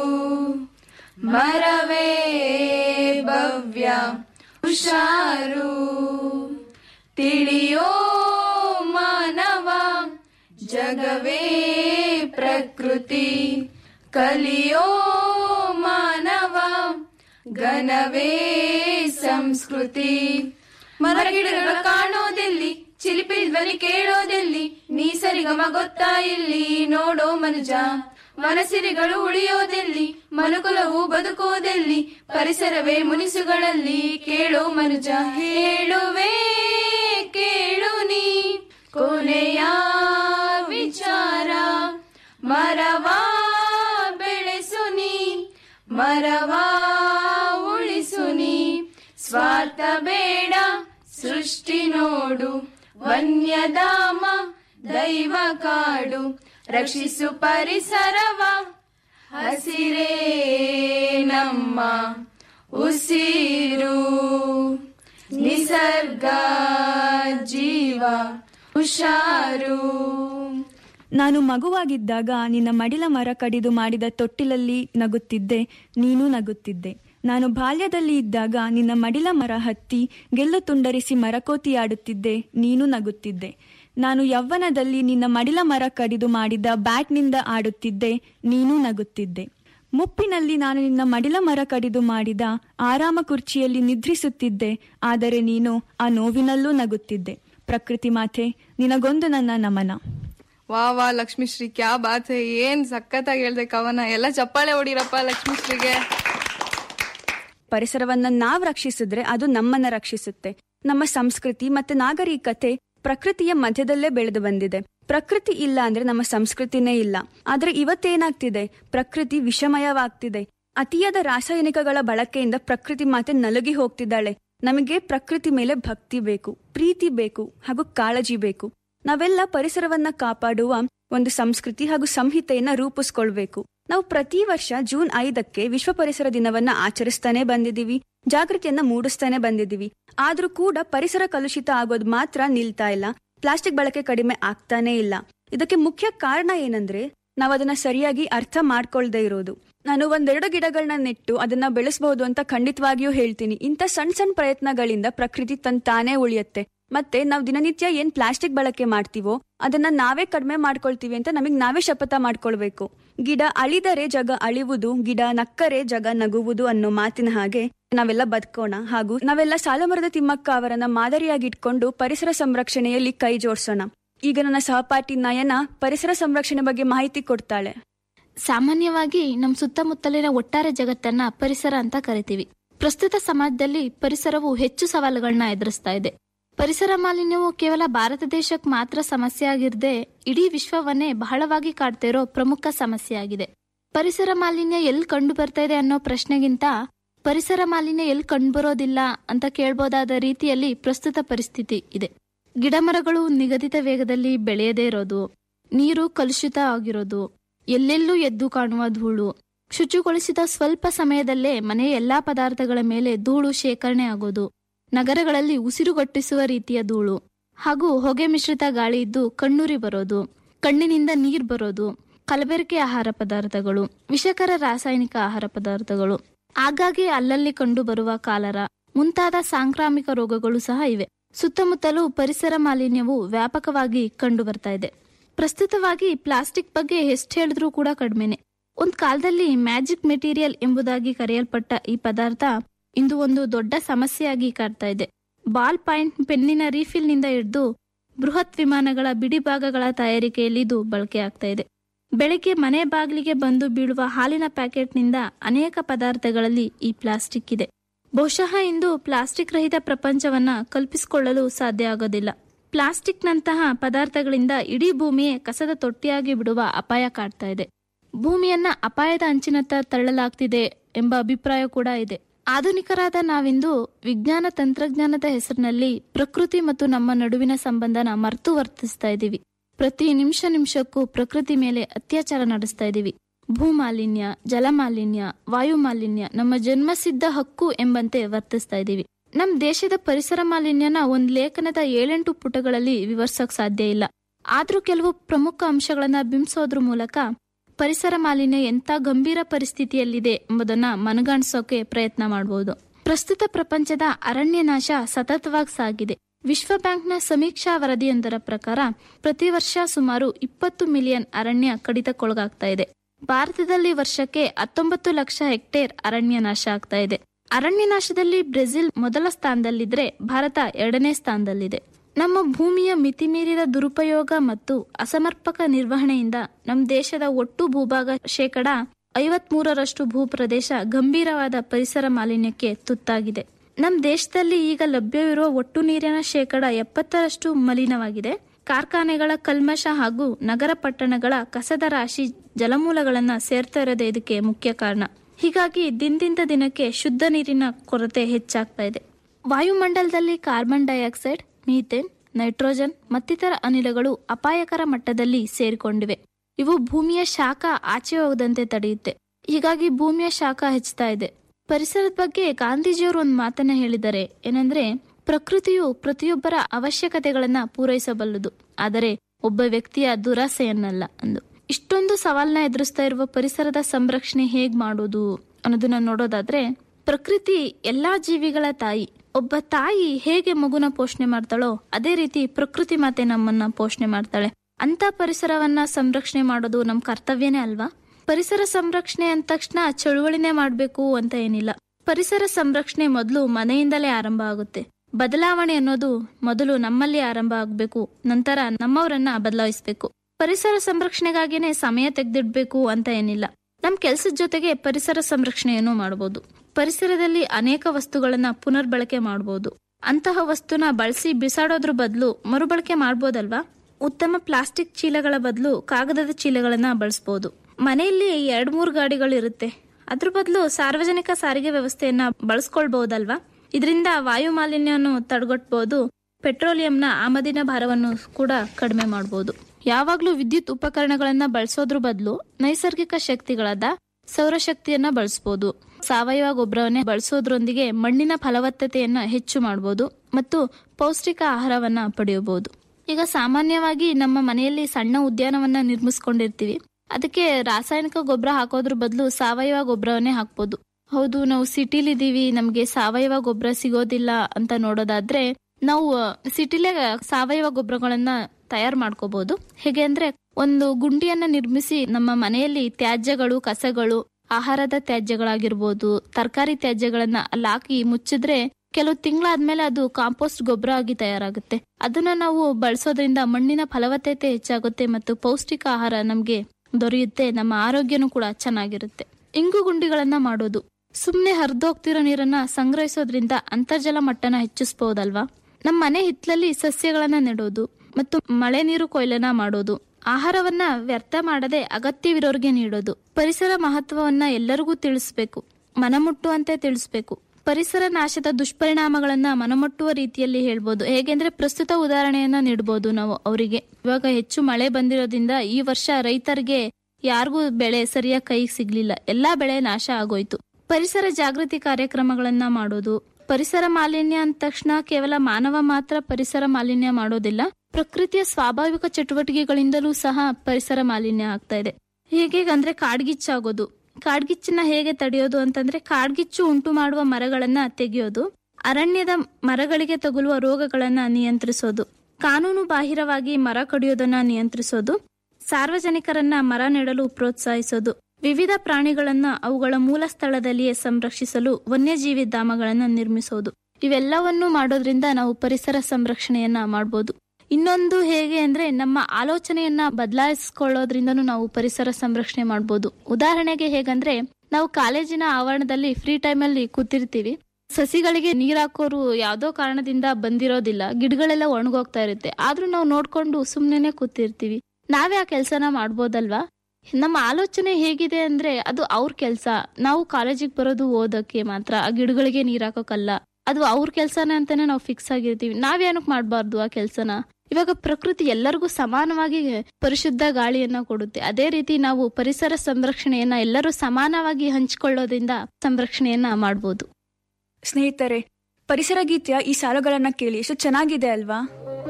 ಮರವೇ ಭವ್ಯ ಹುಷಾರು ತಿಳಿಯೋ ಮಾನವ ಜಗವೇ ಪ್ರಕೃತಿ ಕಲಿಯೋ ಮಾನವ ಘನವೇ ಸಂಸ್ಕೃತಿ ಮರಗಿಡಗಳ ಕಾಣೋದೆಲ್ಲಿ ಚಿಲಿಪಿ ಧ್ವನಿ ಕೇಳೋದೆಲ್ಲಿ ನೀ ಸರಿಗಮ ಗೊತ್ತಾ ಇಲ್ಲಿ ನೋಡೋ ಮನುಜ ವನಸಿರಿಗಳು ಉಳಿಯೋದೆಲ್ಲಿ ಮನುಕುಲವು ಬದುಕೋದೆಲ್ಲಿ ಪರಿಸರವೇ ಮುನಿಸುಗಳಲ್ಲಿ ಕೇಳೋ ಮನುಜ ಹೇಳುವೆ ಕೇಳು ನೀ ಕೊನೆಯ ವಿಚಾರ ಮರವಾ ಬೆಳೆಸು ನೀ ಮರವಾ ಉಳಿಸು ನೀ ಸ್ವಾರ್ಥ ಬೇಡ ಸೃಷ್ಟಿ ನೋಡು ವನ್ಯಧಾಮ ದೈವ ಕಾಡು ರಕ್ಷಿಸು ಪರಿಸರವ ಹಸಿರೇ ನಮ್ಮ ಉಸಿರು ನಿಸರ್ಗ ಜೀವ ಹುಷಾರು ನಾನು ಮಗುವಾಗಿದ್ದಾಗ ನಿನ್ನ ಮಡಿಲ ಮರ ಕಡಿದು ಮಾಡಿದ ತೊಟ್ಟಿಲಲ್ಲಿ ನಗುತ್ತಿದ್ದೆ ನೀನು ನಗುತ್ತಿದ್ದೆ ನಾನು ಬಾಲ್ಯದಲ್ಲಿ ಇದ್ದಾಗ ನಿನ್ನ ಮಡಿಲ ಮರ ಹತ್ತಿ ಗೆಲ್ಲು ತುಂಡರಿಸಿ ಮರಕೋತಿಯಾಡುತ್ತಿದ್ದೆ ನೀನು ನಗುತ್ತಿದ್ದೆ ನಾನು ಯವ್ವನದಲ್ಲಿ ನಿನ್ನ ಮಡಿಲ ಮರ ಕಡಿದು ಮಾಡಿದ ಬ್ಯಾಟ್ನಿಂದ ಆಡುತ್ತಿದ್ದೆ ನೀನು ನಗುತ್ತಿದ್ದೆ ಮುಪ್ಪಿನಲ್ಲಿ ನಾನು ನಿನ್ನ ಮಡಿಲ ಮರ ಕಡಿದು ಮಾಡಿದ ಆರಾಮ ಕುರ್ಚಿಯಲ್ಲಿ ನಿದ್ರಿಸುತ್ತಿದ್ದೆ ಆದರೆ ನೀನು ಆ ನೋವಿನಲ್ಲೂ ನಗುತ್ತಿದ್ದೆ ಪ್ರಕೃತಿ ಮಾತೆ ನಿನಗೊಂದು ನನ್ನ ನಮನ ವಾ ವಾ ಲಕ್ಷ್ಮಿಶ್ರೀ ಕ್ಯಾ ಬಾತ್ ಹೈ ಏನ್ ಸಖತ್ತಾಗಿ ಹೇಳ್ದೆ ಕವನ ಎಲ್ಲ ಚಪ್ಪಾಳೆ ಹೊಡಿರಪ್ಪ ಲಕ್ಷ್ಮಿಶ್ರೀಗೆ ಪರಿಸರವನ್ನ ನಾವ್ ರಕ್ಷಿಸಿದ್ರೆ ಅದು ನಮ್ಮನ್ನ ರಕ್ಷಿಸುತ್ತೆ ನಮ್ಮ ಸಂಸ್ಕೃತಿ ಮತ್ತೆ ನಾಗರಿಕತೆ ಪ್ರಕೃತಿಯ ಮಧ್ಯದಲ್ಲೇ ಬೆಳೆದು ಬಂದಿದೆ ಪ್ರಕೃತಿ ಇಲ್ಲ ಅಂದ್ರೆ ನಮ್ಮ ಸಂಸ್ಕೃತಿನೇ ಇಲ್ಲ ಆದ್ರೆ ಇವತ್ತೇನಾಗ್ತಿದೆ ಪ್ರಕೃತಿ ವಿಷಮಯವಾಗ್ತಿದೆ ಅತಿಯಾದ ರಾಸಾಯನಿಕಗಳ ಬಳಕೆಯಿಂದ ಪ್ರಕೃತಿ ಮಾತೆ ನಲುಗಿ ಹೋಗ್ತಿದ್ದಾಳೆ ನಮಗೆ ಪ್ರಕೃತಿ ಮೇಲೆ ಭಕ್ತಿ ಬೇಕು ಪ್ರೀತಿ ಬೇಕು ಹಾಗೂ ಕಾಳಜಿ ಬೇಕು ನಾವೆಲ್ಲ ಪರಿಸರವನ್ನ ಕಾಪಾಡುವ ಒಂದು ಸಂಸ್ಕೃತಿ ಹಾಗೂ ಸಂಹಿತೆಯನ್ನ ರೂಪಿಸ್ಕೊಳ್ಬೇಕು ನಾವು ಪ್ರತಿ ವರ್ಷ ಜೂನ್ ಐದಕ್ಕೆ ವಿಶ್ವ ಪರಿಸರ ದಿನವನ್ನ ಆಚರಿಸ್ತಾನೆ ಬಂದಿದೀವಿ ಜಾಗೃತಿಯನ್ನ ಮೂಡಿಸ್ತಾನೆ ಬಂದಿದೀವಿ ಆದ್ರೂ ಕೂಡ ಪರಿಸರ ಕಲುಷಿತ ಆಗೋದು ಮಾತ್ರ ನಿಲ್ತಾ ಇಲ್ಲ ಪ್ಲಾಸ್ಟಿಕ್ ಬಳಕೆ ಕಡಿಮೆ ಆಗ್ತಾನೇ ಇಲ್ಲ ಇದಕ್ಕೆ ಮುಖ್ಯ ಕಾರಣ ಏನಂದ್ರೆ ನಾವು ಅದನ್ನ ಸರಿಯಾಗಿ ಅರ್ಥ ಮಾಡ್ಕೊಳ್ದೇ ಇರೋದು ನಾನು ಒಂದೆರಡು ಗಿಡಗಳನ್ನ ನೆಟ್ಟು ಅದನ್ನ ಬೆಳೆಸಬಹುದು ಅಂತ ಖಂಡಿತವಾಗಿಯೂ ಹೇಳ್ತೀನಿ ಇಂಥ ಸಣ್ಣ ಸಣ್ಣ ಪ್ರಯತ್ನಗಳಿಂದ ಪ್ರಕೃತಿ ತನ್ ತಾನೇ ಉಳಿಯುತ್ತೆ ಮತ್ತೆ ನಾವು ದಿನನಿತ್ಯ ಏನ್ ಪ್ಲಾಸ್ಟಿಕ್ ಬಳಕೆ ಮಾಡ್ತೀವೋ ಅದನ್ನ ನಾವೇ ಕಡಿಮೆ ಮಾಡ್ಕೊಳ್ತೀವಿ ಅಂತ ನಮಗ್ ನಾವೇ ಶಪಥ ಮಾಡ್ಕೊಳ್ಬೇಕು ಗಿಡ ಅಳಿದರೆ ಜಗ ಅಳಿವುದು ಗಿಡ ನಕ್ಕರೆ ಜಗ ನಗುವುದು ಅನ್ನೋ ಮಾತಿನ ಹಾಗೆ ನಾವೆಲ್ಲ ಬದುಕೋಣ ಹಾಗೂ ನಾವೆಲ್ಲ ಸಾಲಮರದ ತಿಮ್ಮಕ್ಕ ಅವರನ್ನ ಮಾದರಿಯಾಗಿ ಇಟ್ಕೊಂಡು ಪರಿಸರ ಸಂರಕ್ಷಣೆಯಲ್ಲಿ ಕೈ ಜೋಡಿಸೋಣ ಈಗ ನನ್ನ ಸಹಪಾಠಿ ನಯನ ಪರಿಸರ ಸಂರಕ್ಷಣೆ ಬಗ್ಗೆ ಮಾಹಿತಿ ಕೊಡ್ತಾಳೆ ಸಾಮಾನ್ಯವಾಗಿ ನಮ್ಮ ಸುತ್ತಮುತ್ತಲಿನ ಒಟ್ಟಾರೆ ಜಗತ್ತನ್ನ ಪರಿಸರ ಅಂತ ಕರಿತೀವಿ ಪ್ರಸ್ತುತ ಸಮಾಜದಲ್ಲಿ ಪರಿಸರವು ಹೆಚ್ಚು ಸವಾಲುಗಳನ್ನ ಎದುರಿಸ್ತಾ ಇದೆ ಪರಿಸರ ಮಾಲಿನ್ಯವು ಕೇವಲ ಭಾರತ ದೇಶಕ್ಕೆ ಮಾತ್ರ ಸಮಸ್ಯೆ ಆಗಿರದೆ ಇಡೀ ವಿಶ್ವವನ್ನೇ ಬಹಳವಾಗಿ ಕಾಡ್ತಿರೋ ಪ್ರಮುಖ ಸಮಸ್ಯೆ ಆಗಿದೆ ಪರಿಸರ ಮಾಲಿನ್ಯ ಎಲ್ಲಿ ಕಂಡು ಬರ್ತಾ ಇದೆ ಅನ್ನೋ ಪ್ರಶ್ನೆಗಿಂತ ಪರಿಸರ ಮಾಲಿನ್ಯ ಎಲ್ಲಿ ಕಂಡುಬರೋದಿಲ್ಲ ಅಂತ ಕೇಳ್ಬೋದಾದ ರೀತಿಯಲ್ಲಿ ಪ್ರಸ್ತುತ ಪರಿಸ್ಥಿತಿ ಇದೆ ಗಿಡಮರಗಳು ನಿಗದಿತ ವೇಗದಲ್ಲಿ ಬೆಳೆಯದೇ ಇರೋದು ನೀರು ಕಲುಷಿತ ಆಗಿರೋದು ಎಲ್ಲೆಲ್ಲೂ ಎದ್ದು ಕಾಣುವ ಧೂಳು ಶುಚಿಗೊಳಿಸಿದ ಸ್ವಲ್ಪ ಸಮಯದಲ್ಲೇ ಮನೆಯ ಎಲ್ಲಾ ಪದಾರ್ಥಗಳ ಮೇಲೆ ಧೂಳು ಶೇಖರಣೆ ಆಗೋದು ನಗರಗಳಲ್ಲಿ ಉಸಿರುಗಟ್ಟಿಸುವ ರೀತಿಯ ಧೂಳು ಹಾಗೂ ಹೊಗೆ ಮಿಶ್ರಿತ ಗಾಳಿ ಇದ್ದು ಕಣ್ಣೂರಿ ಬರೋದು ಕಣ್ಣಿನಿಂದ ನೀರ್ ಬರೋದು ಕಲಬೆರಕೆ ಆಹಾರ ಪದಾರ್ಥಗಳು ವಿಷಕರ ರಾಸಾಯನಿಕ ಆಹಾರ ಪದಾರ್ಥಗಳು ಆಗಾಗ್ಗೆ ಅಲ್ಲಲ್ಲಿ ಕಂಡು ಬರುವ ಕಾಲರ ಮುಂತಾದ ಸಾಂಕ್ರಾಮಿಕ ರೋಗಗಳು ಸಹ ಇವೆ ಸುತ್ತಮುತ್ತಲೂ ಪರಿಸರ ಮಾಲಿನ್ಯವು ವ್ಯಾಪಕವಾಗಿ ಕಂಡು ಬರ್ತಾ ಇದೆ ಪ್ರಸ್ತುತವಾಗಿ ಪ್ಲಾಸ್ಟಿಕ್ ಬಗ್ಗೆ ಎಷ್ಟು ಹೇಳಿದ್ರೂ ಕೂಡ ಕಡಿಮೆನೆ ಒಂದ್ ಕಾಲದಲ್ಲಿ ಮ್ಯಾಜಿಕ್ ಮೆಟೀರಿಯಲ್ ಎಂಬುದಾಗಿ ಕರೆಯಲ್ಪಟ್ಟ ಈ ಪದಾರ್ಥ ಇಂದು ಒಂದು ದೊಡ್ಡ ಸಮಸ್ಯೆಯಾಗಿ ಕಾಡ್ತಾ ಇದೆ ಬಾಲ್ ಪಾಯಿಂಟ್ ಪೆನ್ನಿನ ರೀಫಿಲ್ನಿಂದ ಹಿಡಿದು ಬೃಹತ್ ವಿಮಾನಗಳ ಬಿಡಿ ಭಾಗಗಳ ತಯಾರಿಕೆಯಲ್ಲಿ ಇದು ಬಳಕೆ ಆಗ್ತಾ ಇದೆ ಬೆಳಗ್ಗೆ ಮನೆ ಬಾಗಿಲಿಗೆ ಬಂದು ಬೀಳುವ ಹಾಲಿನ ಪ್ಯಾಕೆಟ್ನಿಂದ ಅನೇಕ ಪದಾರ್ಥಗಳಲ್ಲಿ ಈ ಪ್ಲಾಸ್ಟಿಕ್ ಇದೆ ಬಹುಶಃ ಇಂದು ಪ್ಲಾಸ್ಟಿಕ್ ರಹಿತ ಪ್ರಪಂಚವನ್ನ ಕಲ್ಪಿಸಿಕೊಳ್ಳಲು ಸಾಧ್ಯ ಆಗೋದಿಲ್ಲ ಪ್ಲಾಸ್ಟಿಕ್ನಂತಹ ಪದಾರ್ಥಗಳಿಂದ ಇಡೀ ಭೂಮಿಯೇ ಕಸದ ತೊಟ್ಟಿಯಾಗಿ ಬಿಡುವ ಅಪಾಯ ಕಾಡ್ತಾ ಇದೆ ಭೂಮಿಯನ್ನ ಅಪಾಯದ ಅಂಚಿನತ್ತ ತಳ್ಳಲಾಗ್ತಿದೆ ಎಂಬ ಅಭಿಪ್ರಾಯ ಕೂಡ ಇದೆ ಆಧುನಿಕರಾದ ನಾವಿಂದು ವಿಜ್ಞಾನ ತಂತ್ರಜ್ಞಾನದ ಹೆಸರಿನಲ್ಲಿ ಪ್ರಕೃತಿ ಮತ್ತು ನಮ್ಮ ನಡುವಿನ ಸಂಬಂಧನ ಮರೆತು ವರ್ತಿಸ್ತಾ ಇದ್ದೀವಿ ಪ್ರತಿ ನಿಮಿಷ ನಿಮಿಷಕ್ಕೂ ಪ್ರಕೃತಿ ಮೇಲೆ ಅತ್ಯಾಚಾರ ನಡೆಸ್ತಾ ಇದ್ದೀವಿ ಭೂಮಾಲಿನ್ಯ ಜಲಮಾಲಿನ್ಯ ವಾಯು ಮಾಲಿನ್ಯ ನಮ್ಮ ಜನ್ಮಸಿದ್ಧ ಹಕ್ಕು ಎಂಬಂತೆ ವರ್ತಿಸ್ತಾ ಇದ್ದೀವಿ ನಮ್ ದೇಶದ ಪರಿಸರ ಮಾಲಿನ್ಯನ ಒಂದ್ ಲೇಖನದ ಏಳೆಂಟು ಪುಟಗಳಲ್ಲಿ ವಿವರಿಸಕ್ ಸಾಧ್ಯ ಇಲ್ಲ ಆದ್ರೂ ಕೆಲವು ಪ್ರಮುಖ ಅಂಶಗಳನ್ನ ಬಿಂಬಿಸೋದ್ರ ಮೂಲಕ ಪರಿಸರ ಮಾಲಿನ್ಯ ಎಂತ ಗಂಭೀರ ಪರಿಸ್ಥಿತಿಯಲ್ಲಿದೆ ಎಂಬುದನ್ನ ಮನಗಾಣಿಸೋಕೆ ಪ್ರಯತ್ನ ಮಾಡಬಹುದು ಪ್ರಸ್ತುತ ಪ್ರಪಂಚದ ಅರಣ್ಯ ನಾಶ ಸತತವಾಗಿ ಸಾಗಿದೆ ವಿಶ್ವ ಬ್ಯಾಂಕ್ನ ಸಮೀಕ್ಷಾ ವರದಿಯೊಂದರ ಪ್ರಕಾರ ಪ್ರತಿ ವರ್ಷ ಸುಮಾರು ಇಪ್ಪತ್ತು ಮಿಲಿಯನ್ ಅರಣ್ಯ ಕಡಿತಕ್ಕೊಳಗಾಗ್ತಾ ಇದೆ ಭಾರತದಲ್ಲಿ ವರ್ಷಕ್ಕೆ ಹತ್ತೊಂಬತ್ತು ಲಕ್ಷ ಹೆಕ್ಟೇರ್ ಅರಣ್ಯ ನಾಶ ಆಗ್ತಾ ಇದೆ ಅರಣ್ಯ ನಾಶದಲ್ಲಿ ಬ್ರೆಜಿಲ್ ಮೊದಲ ಸ್ಥಾನದಲ್ಲಿದ್ರೆ ಭಾರತ ಎರಡನೇ ಸ್ಥಾನದಲ್ಲಿದೆ ನಮ್ಮ ಭೂಮಿಯ ಮಿತಿಮೀರಿದ ದುರುಪಯೋಗ ಮತ್ತು ಅಸಮರ್ಪಕ ನಿರ್ವಹಣೆಯಿಂದ ನಮ್ಮ ದೇಶದ ಒಟ್ಟು ಭೂಭಾಗ ಶೇಕಡ ಐವತ್ಮೂರರಷ್ಟು ಭೂಪ್ರದೇಶ ಗಂಭೀರವಾದ ಪರಿಸರ ಮಾಲಿನ್ಯಕ್ಕೆ ತುತ್ತಾಗಿದೆ ನಮ್ಮ ದೇಶದಲ್ಲಿ ಈಗ ಲಭ್ಯವಿರುವ ಒಟ್ಟು ನೀರಿನ ಶೇಕಡ ಎಪ್ಪತ್ತರಷ್ಟು ಮಲಿನವಾಗಿದೆ ಕಾರ್ಖಾನೆಗಳ ಕಲ್ಮಶ ಹಾಗೂ ನಗರ ಪಟ್ಟಣಗಳ ಕಸದ ರಾಶಿ ಜಲಮೂಲಗಳನ್ನ ಸೇರ್ತಾ ಇರೋದೇ ಇದಕ್ಕೆ ಮುಖ್ಯ ಕಾರಣ ಹೀಗಾಗಿ ದಿನದಿಂದ ದಿನಕ್ಕೆ ಶುದ್ಧ ನೀರಿನ ಕೊರತೆ ಹೆಚ್ಚಾಗ್ತಾ ಇದೆ ವಾಯುಮಂಡಲದಲ್ಲಿ ಕಾರ್ಬನ್ ಡೈಆಕ್ಸೈಡ್ ಮೀಥೇನ್ ನೈಟ್ರೋಜನ್ ಮತ್ತಿತರ ಅನಿಲಗಳು ಅಪಾಯಕರ ಮಟ್ಟದಲ್ಲಿ ಸೇರಿಕೊಂಡಿವೆ ಇವು ಭೂಮಿಯ ಶಾಖ ಆಚೆ ಹೋಗದಂತೆ ತಡೆಯುತ್ತೆ ಹೀಗಾಗಿ ಭೂಮಿಯ ಶಾಖ ಹೆಚ್ಚುತ್ತಾ ಇದೆ ಪರಿಸರದ ಬಗ್ಗೆ ಗಾಂಧೀಜಿಯವರು ಒಂದು ಮಾತನ್ನ ಹೇಳಿದ್ದಾರೆ ಏನಂದ್ರೆ ಪ್ರಕೃತಿಯು ಪ್ರತಿಯೊಬ್ಬರ ಅವಶ್ಯಕತೆಗಳನ್ನ ಪೂರೈಸಬಲ್ಲದು ಆದರೆ ಒಬ್ಬ ವ್ಯಕ್ತಿಯ ದುರಾಸೆಯನ್ನಲ್ಲ ಅಂದು ಇಷ್ಟೊಂದು ಸವಾಲ್ನ ಎದುರಿಸ್ತಾ ಇರುವ ಪರಿಸರದ ಸಂರಕ್ಷಣೆ ಹೇಗ್ ಮಾಡೋದು ಅನ್ನೋದನ್ನ ನೋಡೋದಾದ್ರೆ ಪ್ರಕೃತಿ ಎಲ್ಲಾ ಜೀವಿಗಳ ತಾಯಿ ಒಬ್ಬ ತಾಯಿ ಹೇಗೆ ಮಗುನ ಪೋಷಣೆ ಮಾಡ್ತಾಳೋ ಅದೇ ರೀತಿ ಪ್ರಕೃತಿ ಮಾತೆ ನಮ್ಮನ್ನ ಪೋಷಣೆ ಮಾಡ್ತಾಳೆ ಅಂತ ಪರಿಸರವನ್ನ ಸಂರಕ್ಷಣೆ ಮಾಡೋದು ನಮ್ ಕರ್ತವ್ಯನೇ ಅಲ್ವಾ ಪರಿಸರ ಸಂರಕ್ಷಣೆ ಅಂದ ತಕ್ಷಣ ಚಳುವಳಿನೇ ಮಾಡ್ಬೇಕು ಅಂತ ಏನಿಲ್ಲ ಪರಿಸರ ಸಂರಕ್ಷಣೆ ಮೊದಲು ಮನೆಯಿಂದಲೇ ಆರಂಭ ಆಗುತ್ತೆ ಬದಲಾವಣೆ ಅನ್ನೋದು ಮೊದಲು ನಮ್ಮಲ್ಲಿ ಆರಂಭ ಆಗ್ಬೇಕು ನಂತರ ನಮ್ಮವರನ್ನ ಬದಲಾಯಿಸಬೇಕು ಪರಿಸರ ಸಂರಕ್ಷಣೆಗಾಗಿನೇ ಸಮಯ ತೆಗೆದಿಡ್ಬೇಕು ಅಂತ ಏನಿಲ್ಲ ನಮ್ ಕೆಲ್ಸದ ಜೊತೆಗೆ ಪರಿಸರ ಸಂರಕ್ಷಣೆಯನ್ನು ಮಾಡಬಹುದು ಪರಿಸರದಲ್ಲಿ ಅನೇಕ ವಸ್ತುಗಳನ್ನ ಪುನರ್ಬಳಕೆ ಮಾಡಬಹುದು ಅಂತಹ ವಸ್ತುನ ಬಳಸಿ ಬಿಸಾಡೋದ್ರ ಬದಲು ಮರುಬಳಕೆ ಮಾಡ್ಬೋದಲ್ವಾ ಉತ್ತಮ ಪ್ಲಾಸ್ಟಿಕ್ ಚೀಲಗಳ ಬದಲು ಕಾಗದದ ಚೀಲಗಳನ್ನ ಬಳಸಬಹುದು ಮನೆಯಲ್ಲಿ ಎರಡ್ ಮೂರು ಗಾಡಿಗಳು ಇರುತ್ತೆ ಅದ್ರ ಬದಲು ಸಾರ್ವಜನಿಕ ಸಾರಿಗೆ ವ್ಯವಸ್ಥೆಯನ್ನ ಬಳಸ್ಕೊಳ್ಬಹುದಲ್ವಾ ಇದರಿಂದ ವಾಯು ಮಾಲಿನ್ಯವನ್ನು ತಡೆಗಟ್ಟಬಹುದು ಪೆಟ್ರೋಲಿಯಂನ ಆಮದಿನ ಭಾರವನ್ನು ಕೂಡ ಕಡಿಮೆ ಮಾಡಬಹುದು ಯಾವಾಗ್ಲೂ ವಿದ್ಯುತ್ ಉಪಕರಣಗಳನ್ನ ಬಳಸೋದ್ರ ಬದಲು ನೈಸರ್ಗಿಕ ಶಕ್ತಿಗಳಾದ ಸೌರಶಕ್ತಿಯನ್ನ ಬಳಸಬಹುದು ಸಾವಯವ ಗೊಬ್ಬರವನ್ನೇ ಬಳಸೋದ್ರೊಂದಿಗೆ ಮಣ್ಣಿನ ಫಲವತ್ತತೆಯನ್ನ ಹೆಚ್ಚು ಮಾಡಬಹುದು ಮತ್ತು ಪೌಷ್ಟಿಕ ಆಹಾರವನ್ನ ಪಡೆಯಬಹುದು ಈಗ ಸಾಮಾನ್ಯವಾಗಿ ನಮ್ಮ ಮನೆಯಲ್ಲಿ ಸಣ್ಣ ಉದ್ಯಾನವನ್ನ ನಿರ್ಮಿಸ್ಕೊಂಡಿರ್ತೀವಿ ಅದಕ್ಕೆ ರಾಸಾಯನಿಕ ಗೊಬ್ಬರ ಹಾಕೋದ್ರ ಬದಲು ಸಾವಯವ ಗೊಬ್ಬರವನ್ನೇ ಹಾಕ್ಬೋದು ಹೌದು ನಾವು ಸಿಟಿಲಿದ್ದೀವಿ ನಮಗೆ ಸಾವಯವ ಗೊಬ್ಬರ ಸಿಗೋದಿಲ್ಲ ಅಂತ ನೋಡೋದಾದ್ರೆ ನಾವು ಸಿಟಿಲೇ ಸಾವಯವ ಗೊಬ್ಬರಗಳನ್ನ ತಯಾರು ಮಾಡ್ಕೋಬಹುದು ಹೇಗೆ ಅಂದ್ರೆ ಒಂದು ಗುಂಡಿಯನ್ನ ನಿರ್ಮಿಸಿ ನಮ್ಮ ಮನೆಯಲ್ಲಿ ತ್ಯಾಜ್ಯಗಳು ಕಸಗಳು ಆಹಾರದ ತ್ಯಾಜ್ಯಗಳಾಗಿರ್ಬೋದು ತರಕಾರಿ ತ್ಯಾಜ್ಯಗಳನ್ನ ಅಲ್ಲಿ ಹಾಕಿ ಮುಚ್ಚಿದ್ರೆ ಕೆಲವು ತಿಂಗಳಾದ್ಮೇಲೆ ಅದು ಕಾಂಪೋಸ್ಟ್ ಗೊಬ್ಬರ ಆಗಿ ತಯಾರಾಗುತ್ತೆ ಅದನ್ನ ನಾವು ಬಳಸೋದ್ರಿಂದ ಮಣ್ಣಿನ ಫಲವತ್ತತೆ ಹೆಚ್ಚಾಗುತ್ತೆ ಮತ್ತು ಪೌಷ್ಟಿಕ ಆಹಾರ ನಮ್ಗೆ ದೊರೆಯುತ್ತೆ ನಮ್ಮ ಆರೋಗ್ಯನೂ ಕೂಡ ಚೆನ್ನಾಗಿರುತ್ತೆ ಇಂಗು ಗುಂಡಿಗಳನ್ನ ಮಾಡೋದು ಸುಮ್ನೆ ಹರಿದೋಗ್ತಿರೋ ನೀರನ್ನ ಸಂಗ್ರಹಿಸೋದ್ರಿಂದ ಅಂತರ್ಜಲ ಮಟ್ಟನ ಹೆಚ್ಚಿಸಬಹುದಲ್ವಾ ನಮ್ಮ ಮನೆ ಹಿತ್ತಲಲ್ಲಿ ಸಸ್ಯಗಳನ್ನ ನೆಡೋದು ಮತ್ತು ಮಳೆ ನೀರು ಕೊಯ್ಲನ ಮಾಡೋದು ಆಹಾರವನ್ನ ವ್ಯರ್ಥ ಮಾಡದೆ ಅಗತ್ಯವಿರೋರಿಗೆ ನೀಡೋದು ಪರಿಸರ ಮಹತ್ವವನ್ನ ಎಲ್ಲರಿಗೂ ತಿಳಿಸ್ಬೇಕು ಮನಮುಟ್ಟುವಂತೆ ತಿಳಿಸ್ಬೇಕು ಪರಿಸರ ನಾಶದ ದುಷ್ಪರಿಣಾಮಗಳನ್ನ ಮನಮುಟ್ಟುವ ರೀತಿಯಲ್ಲಿ ಹೇಳ್ಬೋದು ಹೇಗೆಂದ್ರೆ ಪ್ರಸ್ತುತ ಉದಾಹರಣೆಯನ್ನ ನೀಡಬಹುದು ನಾವು ಅವರಿಗೆ ಇವಾಗ ಹೆಚ್ಚು ಮಳೆ ಬಂದಿರೋದ್ರಿಂದ ಈ ವರ್ಷ ರೈತರಿಗೆ ಯಾರಿಗೂ ಬೆಳೆ ಸರಿಯಾಗಿ ಕೈಗೆ ಸಿಗ್ಲಿಲ್ಲ ಎಲ್ಲಾ ಬೆಳೆ ನಾಶ ಆಗೋಯ್ತು ಪರಿಸರ ಜಾಗೃತಿ ಕಾರ್ಯಕ್ರಮಗಳನ್ನ ಮಾಡೋದು ಪರಿಸರ ಮಾಲಿನ್ಯ ಅಂದ ತಕ್ಷಣ ಕೇವಲ ಮಾನವ ಮಾತ್ರ ಪರಿಸರ ಮಾಲಿನ್ಯ ಮಾಡೋದಿಲ್ಲ ಪ್ರಕೃತಿಯ ಸ್ವಾಭಾವಿಕ ಚಟುವಟಿಕೆಗಳಿಂದಲೂ ಸಹ ಪರಿಸರ ಮಾಲಿನ್ಯ ಆಗ್ತಾ ಇದೆ ಹೇಗೆ ಅಂದ್ರೆ ಕಾಡ್ಗಿಚ್ಚಾಗೋದು ಕಾಡ್ಗಿಚ್ಚನ್ನ ಹೇಗೆ ತಡೆಯೋದು ಅಂತಂದ್ರೆ ಕಾಡ್ಗಿಚ್ಚು ಉಂಟು ಮಾಡುವ ಮರಗಳನ್ನ ತೆಗೆಯೋದು ಅರಣ್ಯದ ಮರಗಳಿಗೆ ತಗುಲುವ ರೋಗಗಳನ್ನ ನಿಯಂತ್ರಿಸೋದು ಕಾನೂನು ಬಾಹಿರವಾಗಿ ಮರ ಕಡಿಯೋದನ್ನ ನಿಯಂತ್ರಿಸೋದು ಸಾರ್ವಜನಿಕರನ್ನ ಮರ ನೆಡಲು ಪ್ರೋತ್ಸಾಹಿಸೋದು ವಿವಿಧ ಪ್ರಾಣಿಗಳನ್ನ ಅವುಗಳ ಮೂಲ ಸ್ಥಳದಲ್ಲಿಯೇ ಸಂರಕ್ಷಿಸಲು ವನ್ಯಜೀವಿ ಧಾಮಗಳನ್ನ ನಿರ್ಮಿಸೋದು ಇವೆಲ್ಲವನ್ನೂ ಮಾಡೋದ್ರಿಂದ ನಾವು ಪರಿಸರ ಸಂರಕ್ಷಣೆಯನ್ನ ಮಾಡಬಹುದು ಇನ್ನೊಂದು ಹೇಗೆ ಅಂದ್ರೆ ನಮ್ಮ ಆಲೋಚನೆಯನ್ನ ಬದಲಾಯಿಸ್ಕೊಳ್ಳೋದ್ರಿಂದನೂ ನಾವು ಪರಿಸರ ಸಂರಕ್ಷಣೆ ಮಾಡಬಹುದು ಉದಾಹರಣೆಗೆ ಹೇಗಂದ್ರೆ ನಾವು ಕಾಲೇಜಿನ ಆವರಣದಲ್ಲಿ ಫ್ರೀ ಟೈಮ್ ಅಲ್ಲಿ ಕೂತಿರ್ತೀವಿ ಸಸಿಗಳಿಗೆ ನೀರ್ ಹಾಕೋರು ಯಾವ್ದೋ ಕಾರಣದಿಂದ ಬಂದಿರೋದಿಲ್ಲ ಗಿಡಗಳೆಲ್ಲ ಒಣಗೋಗ್ತಾ ಇರುತ್ತೆ ಆದ್ರೂ ನಾವು ನೋಡ್ಕೊಂಡು ಸುಮ್ನೆನೆ ಕೂತಿರ್ತೀವಿ ನಾವೇ ಆ ಕೆಲ್ಸನ ಮಾಡ್ಬೋದಲ್ವಾ ನಮ್ಮ ಆಲೋಚನೆ ಹೇಗಿದೆ ಅಂದ್ರೆ ಅದು ಅವ್ರ ಕೆಲ್ಸ ನಾವು ಕಾಲೇಜಿಗೆ ಬರೋದು ಓದಕ್ಕೆ ಮಾತ್ರ ಆ ಗಿಡಗಳಿಗೆ ನೀರ್ ಹಾಕೋಕಲ್ಲ ಅದು ಅವ್ರ ಕೆಲ್ಸನ ಅಂತಾನೆ ನಾವು ಫಿಕ್ಸ್ ಆಗಿರ್ತೀವಿ ನಾವೇನಕ್ ಮಾಡ್ಬಾರ್ದು ಆ ಕೆಲ್ಸನ ಇವಾಗ ಪ್ರಕೃತಿ ಎಲ್ಲರಿಗೂ ಸಮಾನವಾಗಿ ಪರಿಶುದ್ಧ ಗಾಳಿಯನ್ನ ಕೊಡುತ್ತೆ ಅದೇ ರೀತಿ ನಾವು ಪರಿಸರ ಸಂರಕ್ಷಣೆಯನ್ನ ಎಲ್ಲರೂ ಸಮಾನವಾಗಿ ಹಂಚಿಕೊಳ್ಳೋದ್ರಿಂದ ಸಂರಕ್ಷಣೆಯನ್ನ ಮಾಡ್ಬೋದು ಸ್ನೇಹಿತರೆ ಪರಿಸರ ಗೀತೆಯ ಈ ಸಾಲುಗಳನ್ನ ಕೇಳಿ ಎಷ್ಟು ಚೆನ್ನಾಗಿದೆ ಅಲ್ವಾ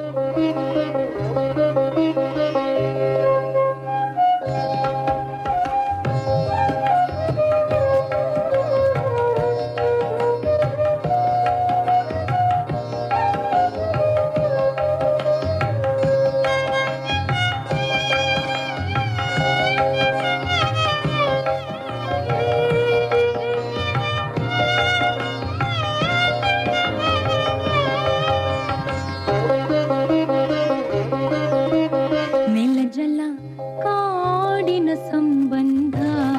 ನೆಲಜಲ ಕಾಡಿನ ಸಂಬಂಧ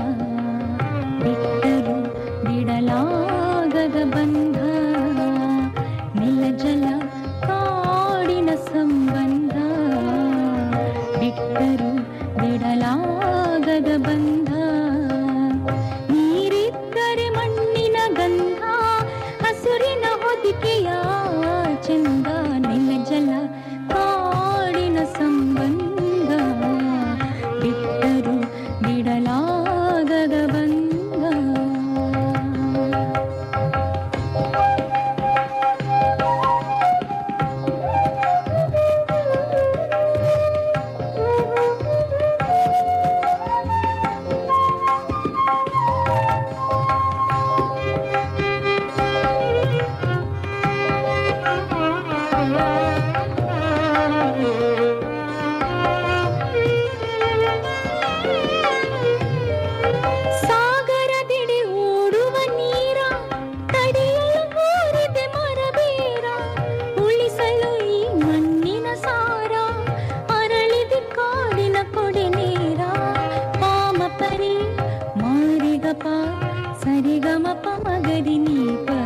ಬಿಟ್ಟರು ಬಿಡಲಾಗದ ಬಂಧ ನೆಲಜಲ ಕಾಡಿನ ಸಂಬಂಧ ಬಿಟ್ಟರು ಬಿಡಲಾಗದ ಬಂಧ ನೀರಿದ್ದರೆ ಮಣ್ಣಿನ ಗಂಧ ಹಸುರಿನ ಹೊದಿಕೆಯ ಚಂದ ನೆಲಜಲ ಕಾಡಿನ ಸಂಬಂಧ ಬಿಟ್ಟರು ಬಿಡಲಾಗದ ಬಂಧ ಸಾಗರದಿಡೆ ಓಡುವ ನೀರ ತಡೆಯಲು ಕೋರಿದೆ ಮರಬೇರ ಉಳಿಸಲು ಈ ಮಣ್ಣಿನ ಸಾರ ಅರಳಿದೆ ಕಾಡಿನ ಕೊಡೆ ನೀರ ಪಾಮ ಪರಿ ಮಾರಿಗಪ ಸರಿಗಮ ಪಮಗರಿ ನೀ ಪ